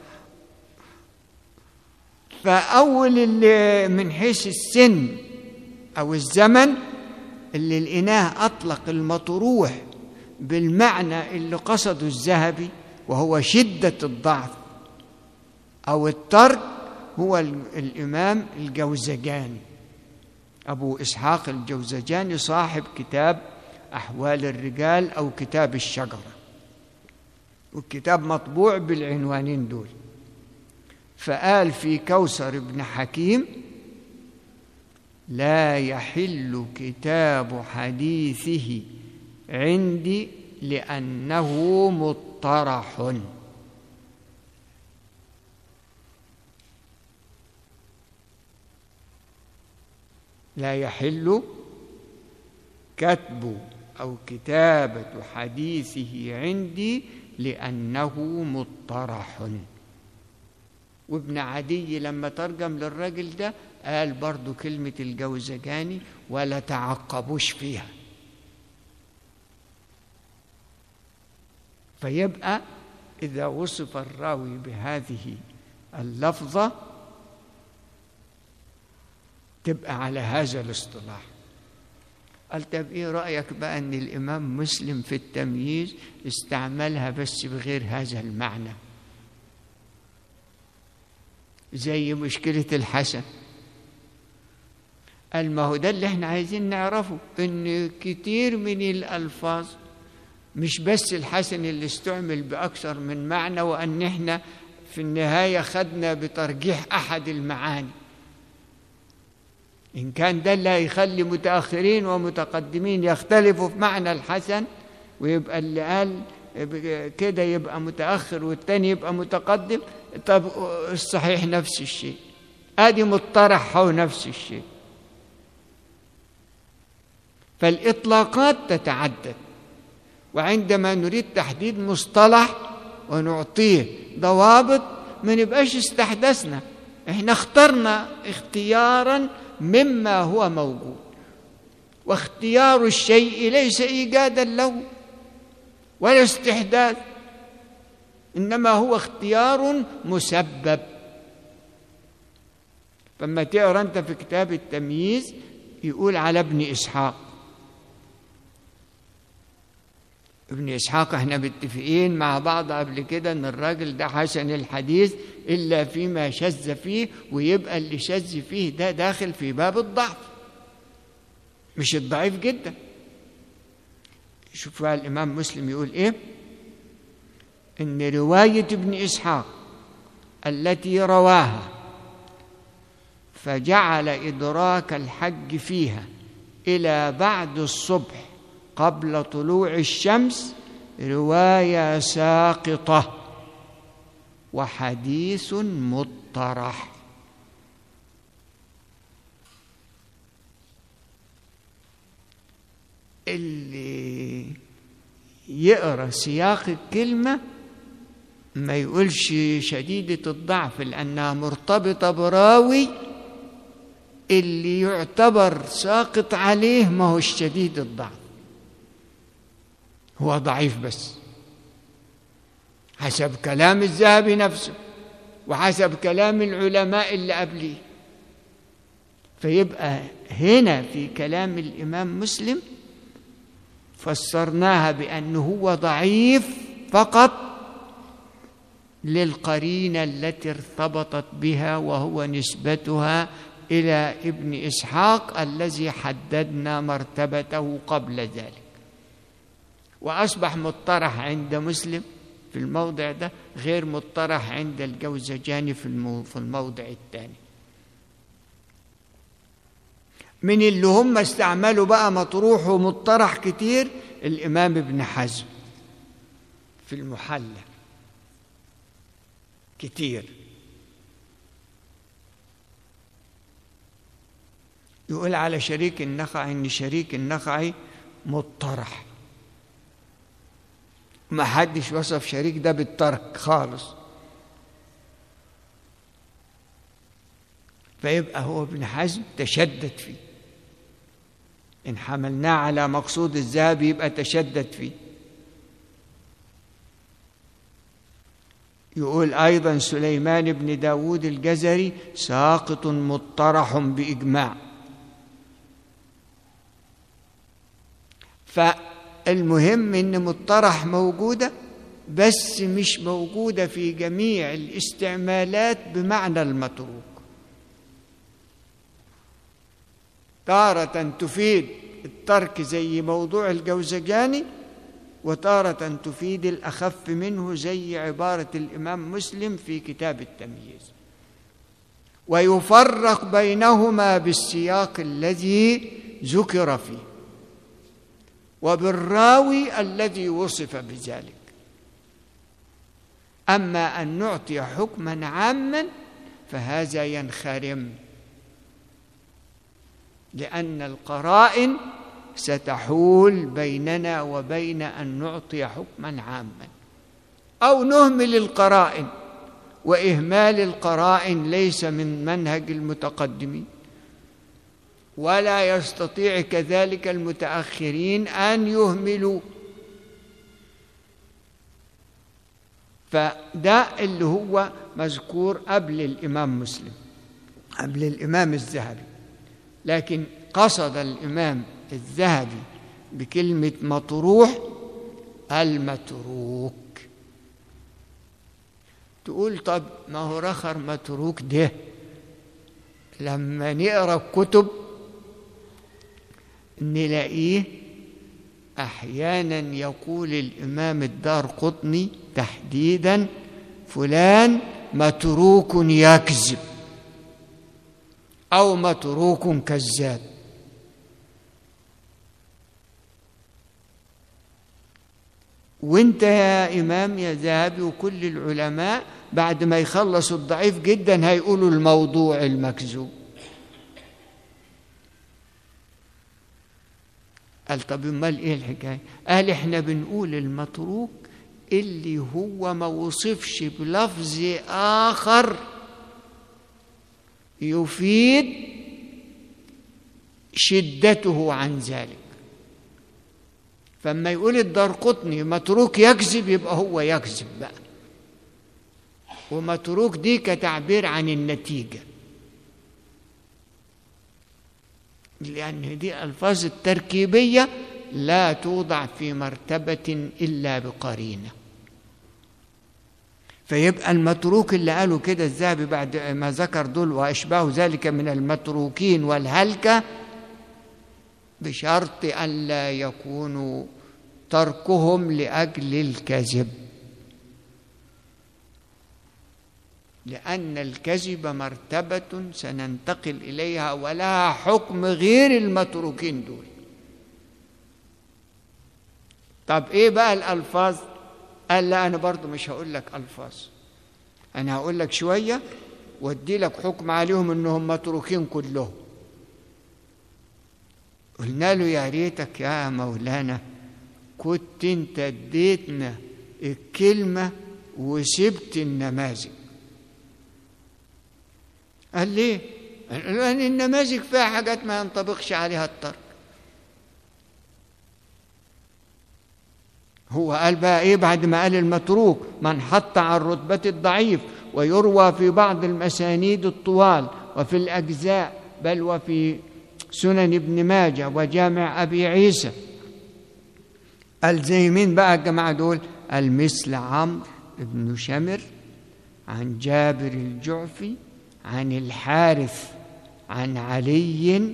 فأول اللي من حيث السن أو الزمن اللي لقيناه أطلق المطروح بالمعنى اللي قصده الذهبي وهو شدة الضعف أو الترك هو الإمام الجوزجاني أبو إسحاق الجوزجاني صاحب كتاب أحوال الرجال أو كتاب الشجرة والكتاب مطبوع بالعنوانين دول فقال في كوثر بن حكيم لا يحل كتاب حديثه عندي لأنه مطرح لا يحل كتب أو كتابة حديثه عندي لأنه مطرح وابن عدي لما ترجم للراجل ده قال برضو كلمة الجوزجاني ولا تعقبوش فيها فيبقى إذا وصف الراوي بهذه اللفظة تبقى على هذا الاصطلاح قال طب ايه رأيك بقى ان الامام مسلم في التمييز استعملها بس بغير هذا المعنى زي مشكلة الحسن قال ما هو ده اللي احنا عايزين نعرفه ان كتير من الالفاظ مش بس الحسن اللي استعمل باكثر من معنى وان احنا في النهايه خدنا بترجيح احد المعاني ان كان ده اللي هيخلي متاخرين ومتقدمين يختلفوا في معنى الحسن ويبقى اللي قال كده يبقى متاخر والتاني يبقى متقدم طب الصحيح نفس الشيء ادي مطرح هو نفس الشيء فالاطلاقات تتعدد وعندما نريد تحديد مصطلح ونعطيه ضوابط ما نبقاش استحدثنا احنا اخترنا اختيارا مما هو موجود واختيار الشيء ليس ايجادا له ولا استحداث انما هو اختيار مسبب فما تقرا انت في كتاب التمييز يقول على ابن اسحاق ابن اسحاق احنا متفقين مع بعض قبل كده ان الراجل ده حسن الحديث الا فيما شذ فيه ويبقى اللي شذ فيه ده داخل في باب الضعف مش الضعيف جدا شوف بقى الامام مسلم يقول ايه ان روايه ابن اسحاق التي رواها فجعل ادراك الحج فيها الى بعد الصبح قبل طلوع الشمس روايه ساقطه وحديث مطرح اللي يقرا سياق الكلمه ما يقولش شديده الضعف لانها مرتبطه براوي اللي يعتبر ساقط عليه ما هو شديد الضعف هو ضعيف بس حسب كلام الذهبي نفسه وحسب كلام العلماء اللي قبليه فيبقى هنا في كلام الإمام مسلم فسرناها بأنه هو ضعيف فقط للقرينة التي ارتبطت بها وهو نسبتها إلى ابن إسحاق الذي حددنا مرتبته قبل ذلك وأصبح مطرح عند مسلم في الموضع ده غير مطرح عند الجوزجاني في في الموضع الثاني من اللي هم استعملوا بقى مطروح ومطرح كتير الإمام ابن حزم في المحلى كتير يقول على شريك النخعي ان شريك النخعي مطرح ما حدش وصف شريك ده بالترك خالص فيبقى هو ابن حزم تشدد فيه إن حملناه على مقصود الذهب يبقى تشدد فيه يقول أيضا سليمان بن داود الجزري ساقط مطرح بإجماع فالمهم إن مطرح موجودة بس مش موجودة في جميع الاستعمالات بمعنى المتروك تارة تفيد الترك زي موضوع الجوزجاني وتارة تفيد الأخف منه زي عبارة الإمام مسلم في كتاب التمييز ويفرق بينهما بالسياق الذي ذكر فيه وبالراوي الذي وصف بذلك أما أن نعطي حكما عاما فهذا ينخرم لأن القرائن ستحول بيننا وبين أن نعطي حكما عاما أو نهمل القرائن وإهمال القرائن ليس من منهج المتقدمين ولا يستطيع كذلك المتأخرين أن يهملوا فده اللي هو مذكور قبل الإمام مسلم قبل الإمام الذهبي لكن قصد الإمام الذهبي بكلمة مطروح المتروك تقول طب ما هو رخر متروك ده لما نقرا الكتب نلاقيه احيانا يقول الامام الدار قطني تحديدا فلان متروك يكذب او متروك كذاب وانت يا امام يا ذهبي وكل العلماء بعد ما يخلصوا الضعيف جدا هيقولوا الموضوع المكذوب قال طب امال ايه الحكايه قال احنا بنقول المتروك اللي هو ما وصفش بلفظ اخر يفيد شدته عن ذلك فما يقول الدار قطني متروك يكذب يبقى هو يكذب بقى ومتروك دي كتعبير عن النتيجة لأن دي ألفاظ التركيبية لا توضع في مرتبة إلا بقرينة فيبقى المتروك اللي قالوا كده الذهبي بعد ما ذكر دول وأشباه ذلك من المتروكين والهلكة بشرط ألا يكونوا تركهم لأجل الكذب لأن الكذب مرتبة سننتقل إليها ولها حكم غير المتروكين دول طب إيه بقى الألفاظ قال لا أنا برضو مش هقول لك ألفاظ أنا هقول لك شوية وادي لك حكم عليهم إنهم متروكين كلهم قلنا له يا ريتك يا مولانا كنت انت اديتنا الكلمة وسبت النماذج قال ليه؟ لأن النماذج فيها حاجات ما ينطبقش عليها الترك هو قال بقى ايه بعد ما قال المتروك من حط عن رتبة الضعيف ويروى في بعض المسانيد الطوال وفي الأجزاء بل وفي سنن ابن ماجه وجامع أبي عيسى قال زي مين بقى الجماعة دول المثل عمرو بن شمر عن جابر الجعفي عن الحارث عن علي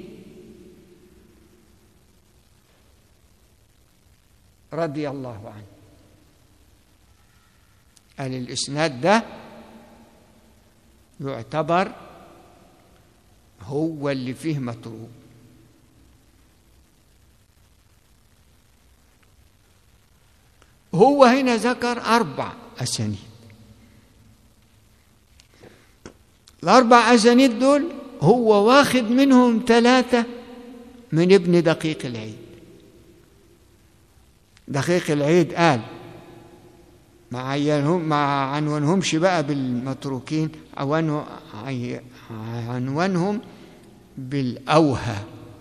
رضي الله عنه قال الإسناد ده يعتبر هو اللي فيه متروك هو هنا ذكر أربع أسانيد الأربع أسانيد دول هو واخد منهم ثلاثة من ابن دقيق العيد دقيق العيد قال ما عينهم ما عنونهمش بقى بالمتروكين عنوانه عنوانهم بالأوهى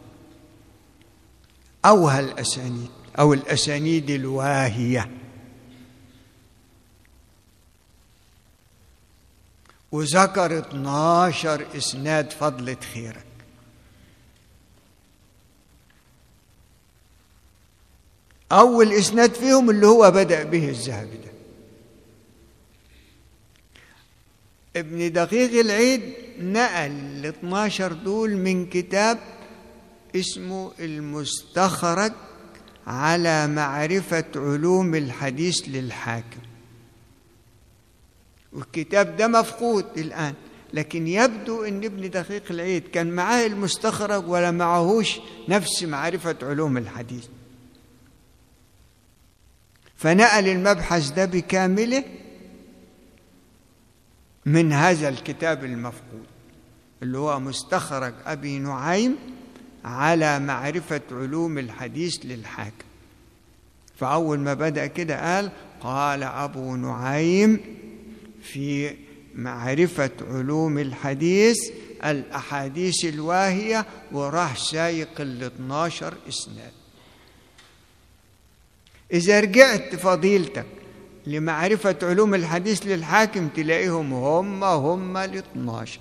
أوهى الأسانيد أو الأسانيد الواهية وذكر 12 إسناد فضلة خيرك أول إسناد فيهم اللي هو بدأ به الذهبي ده ابن دقيق العيد نقل ال 12 دول من كتاب اسمه المستخرج على معرفة علوم الحديث للحاكم والكتاب ده مفقود الآن لكن يبدو أن ابن دقيق العيد كان معاه المستخرج ولا معهوش نفس معرفة علوم الحديث فنقل المبحث ده بكامله من هذا الكتاب المفقود اللي هو مستخرج أبي نعيم على معرفة علوم الحديث للحاكم فأول ما بدأ كده قال قال أبو نعيم في معرفة علوم الحديث الأحاديث الواهية وراح سايق ال 12 إسناد إذا رجعت فضيلتك لمعرفة علوم الحديث للحاكم تلاقيهم هم هم ال 12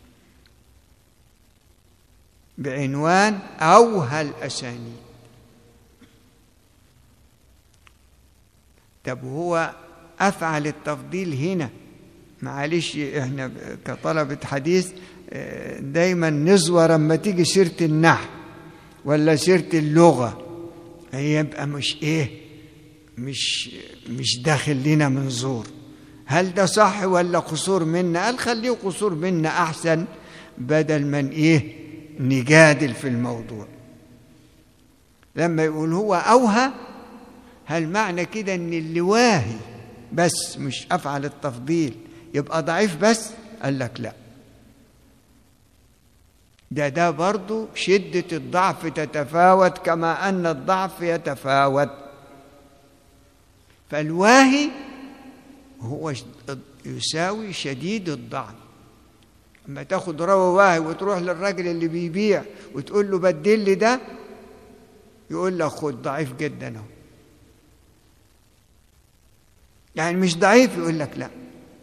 بعنوان أوهى الأسانيد طب هو أفعل التفضيل هنا معلش احنا كطلبة حديث دايما نزور لما تيجي سيرة النحو ولا سيرة اللغة يبقى مش ايه مش مش داخل لنا منظور هل ده صح ولا قصور منا قال خليه قصور منا احسن بدل من ايه نجادل في الموضوع لما يقول هو اوهى هل معنى كده ان اللي واهي بس مش افعل التفضيل يبقى ضعيف بس قال لك لا ده ده برضو شدة الضعف تتفاوت كما أن الضعف يتفاوت فالواهي هو يساوي شديد الضعف اما تاخد روى واهي وتروح للراجل اللي بيبيع وتقول له بدل لي ده يقول لك خد ضعيف جدا اهو يعني مش ضعيف يقول لك لا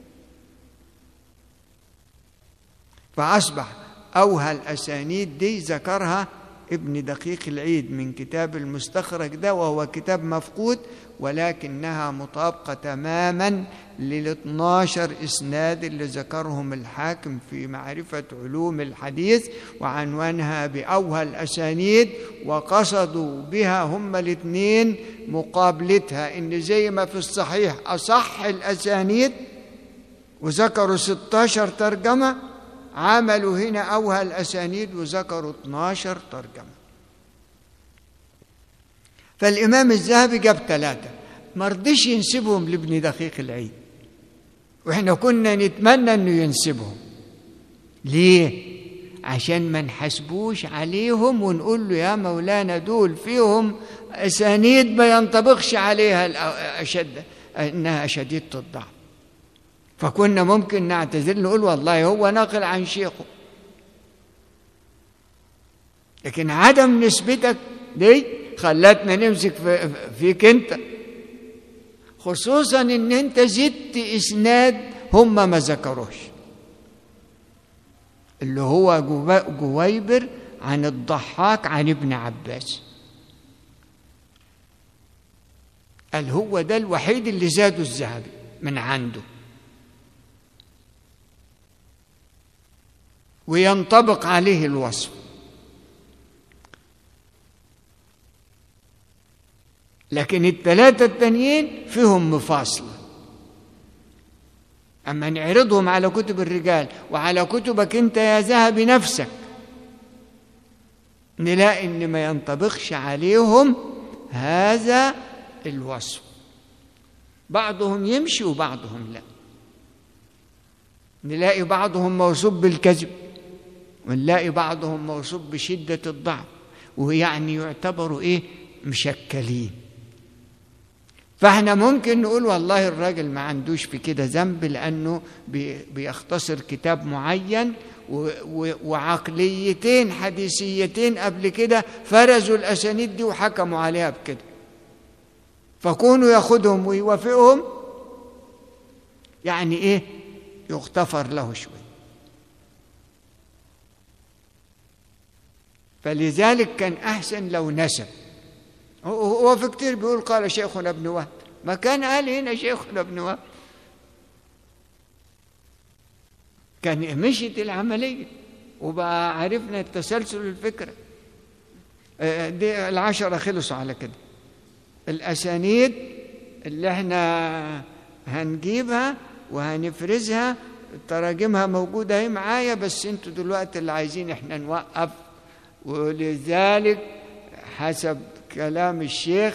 فأصبح أوهى الأسانيد دي ذكرها ابن دقيق العيد من كتاب المستخرج ده وهو كتاب مفقود ولكنها مطابقة تماما لل 12 إسناد اللي ذكرهم الحاكم في معرفة علوم الحديث وعنوانها بأوهى الأسانيد وقصدوا بها هم الاثنين مقابلتها إن زي ما في الصحيح أصح الأسانيد وذكروا 16 ترجمة عملوا هنا أوهى الأسانيد وذكروا 12 ترجمة فالإمام الذهبي جاب ثلاثة ما رضيش ينسبهم لابن دقيق العيد وإحنا كنا نتمنى إنه ينسبهم ليه؟ عشان ما نحاسبوش عليهم ونقول له يا مولانا دول فيهم أسانيد ما ينطبقش عليها أشد إنها شديدة الضعف فكنا ممكن نعتذر نقول والله هو ناقل عن شيخه لكن عدم نسبتك دي خلتنا نمسك في فيك انت خصوصا ان انت زدت اسناد هم ما ذكروش اللي هو جويبر عن الضحاك عن ابن عباس قال هو ده الوحيد اللي زاده الذهبي من عنده وينطبق عليه الوصف لكن الثلاثة التانيين فيهم مفاصلة أما نعرضهم على كتب الرجال وعلى كتبك أنت يا ذهبي نفسك نلاقي إن ما ينطبقش عليهم هذا الوصف بعضهم يمشي وبعضهم لا نلاقي بعضهم موصوف بالكذب ونلاقي بعضهم موصوف بشدة الضعف ويعني يعتبروا إيه مشكلين فاحنا ممكن نقول والله الراجل ما عندوش في كده ذنب لانه بيختصر كتاب معين وعقليتين حديثيتين قبل كده فرزوا الاسانيد دي وحكموا عليها بكده فكونوا ياخدهم ويوافقهم يعني ايه يغتفر له شويه فلذلك كان احسن لو نسب هو في كتير بيقول قال شيخنا ابن وهب ما كان قال هنا شيخنا ابن وهب كان مشيت العملية وبقى عرفنا التسلسل الفكرة دي العشرة خلصوا على كده الأسانيد اللي احنا هنجيبها وهنفرزها تراجمها موجودة اهي معايا بس انتوا دلوقتي اللي عايزين احنا نوقف ولذلك حسب كلام الشيخ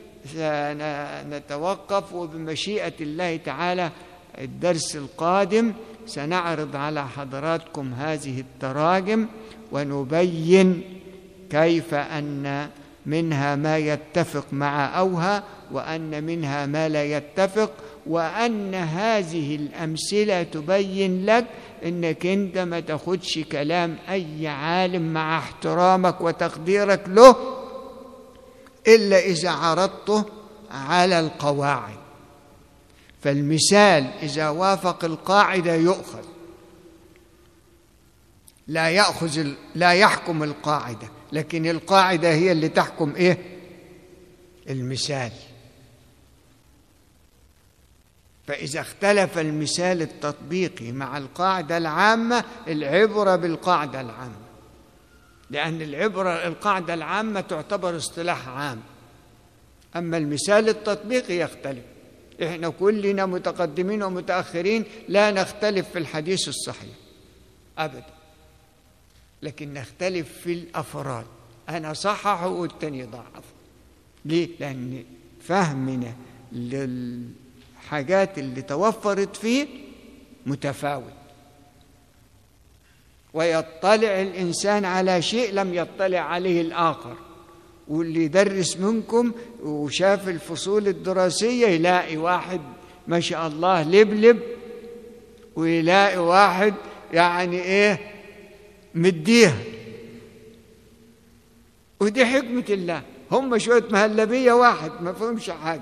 سنتوقف وبمشيئة الله تعالى الدرس القادم سنعرض على حضراتكم هذه التراجم ونبين كيف أن منها ما يتفق مع أوها وأن منها ما لا يتفق وأن هذه الأمثلة تبين لك إنك أنت ما تاخدش كلام أي عالم مع احترامك وتقديرك له إلا إذا عرضته على القواعد فالمثال إذا وافق القاعدة يؤخذ لا يأخذ لا يحكم القاعدة لكن القاعدة هي اللي تحكم إيه المثال فإذا اختلف المثال التطبيقي مع القاعدة العامة العبرة بالقاعدة العامة لأن العبرة القاعدة العامة تعتبر اصطلاح عام أما المثال التطبيقي يختلف إحنا كلنا متقدمين ومتأخرين لا نختلف في الحديث الصحيح أبدا لكن نختلف في الأفراد أنا صححه والتاني ضعف ليه؟ لأن فهمنا للحاجات اللي توفرت فيه متفاوت ويطلع الإنسان على شيء لم يطلع عليه الآخر واللي يدرس منكم وشاف الفصول الدراسية يلاقي واحد ما شاء الله لبلب ويلاقي واحد يعني ايه مديها ودي حكمة الله هم شوية مهلبية واحد ما فهمش حاجة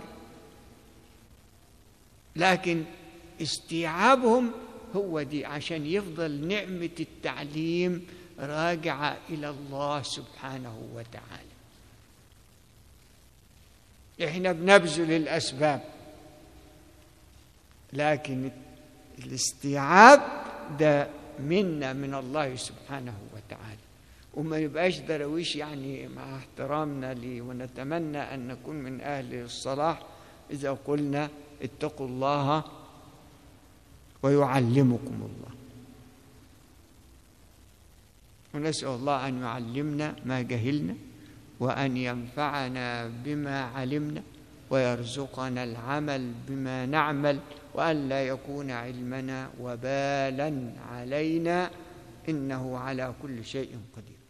لكن استيعابهم هو دي عشان يفضل نعمة التعليم راجعة إلى الله سبحانه وتعالى احنا بنبذل الأسباب لكن الاستيعاب ده منا من الله سبحانه وتعالى وما يبقاش درويش يعني مع احترامنا لي ونتمنى أن نكون من أهل الصلاح إذا قلنا اتقوا الله ويعلمكم الله ونسأل الله أن يعلمنا ما جهلنا وأن ينفعنا بما علمنا ويرزقنا العمل بما نعمل وأن لا يكون علمنا وبالا علينا إنه على كل شيء قدير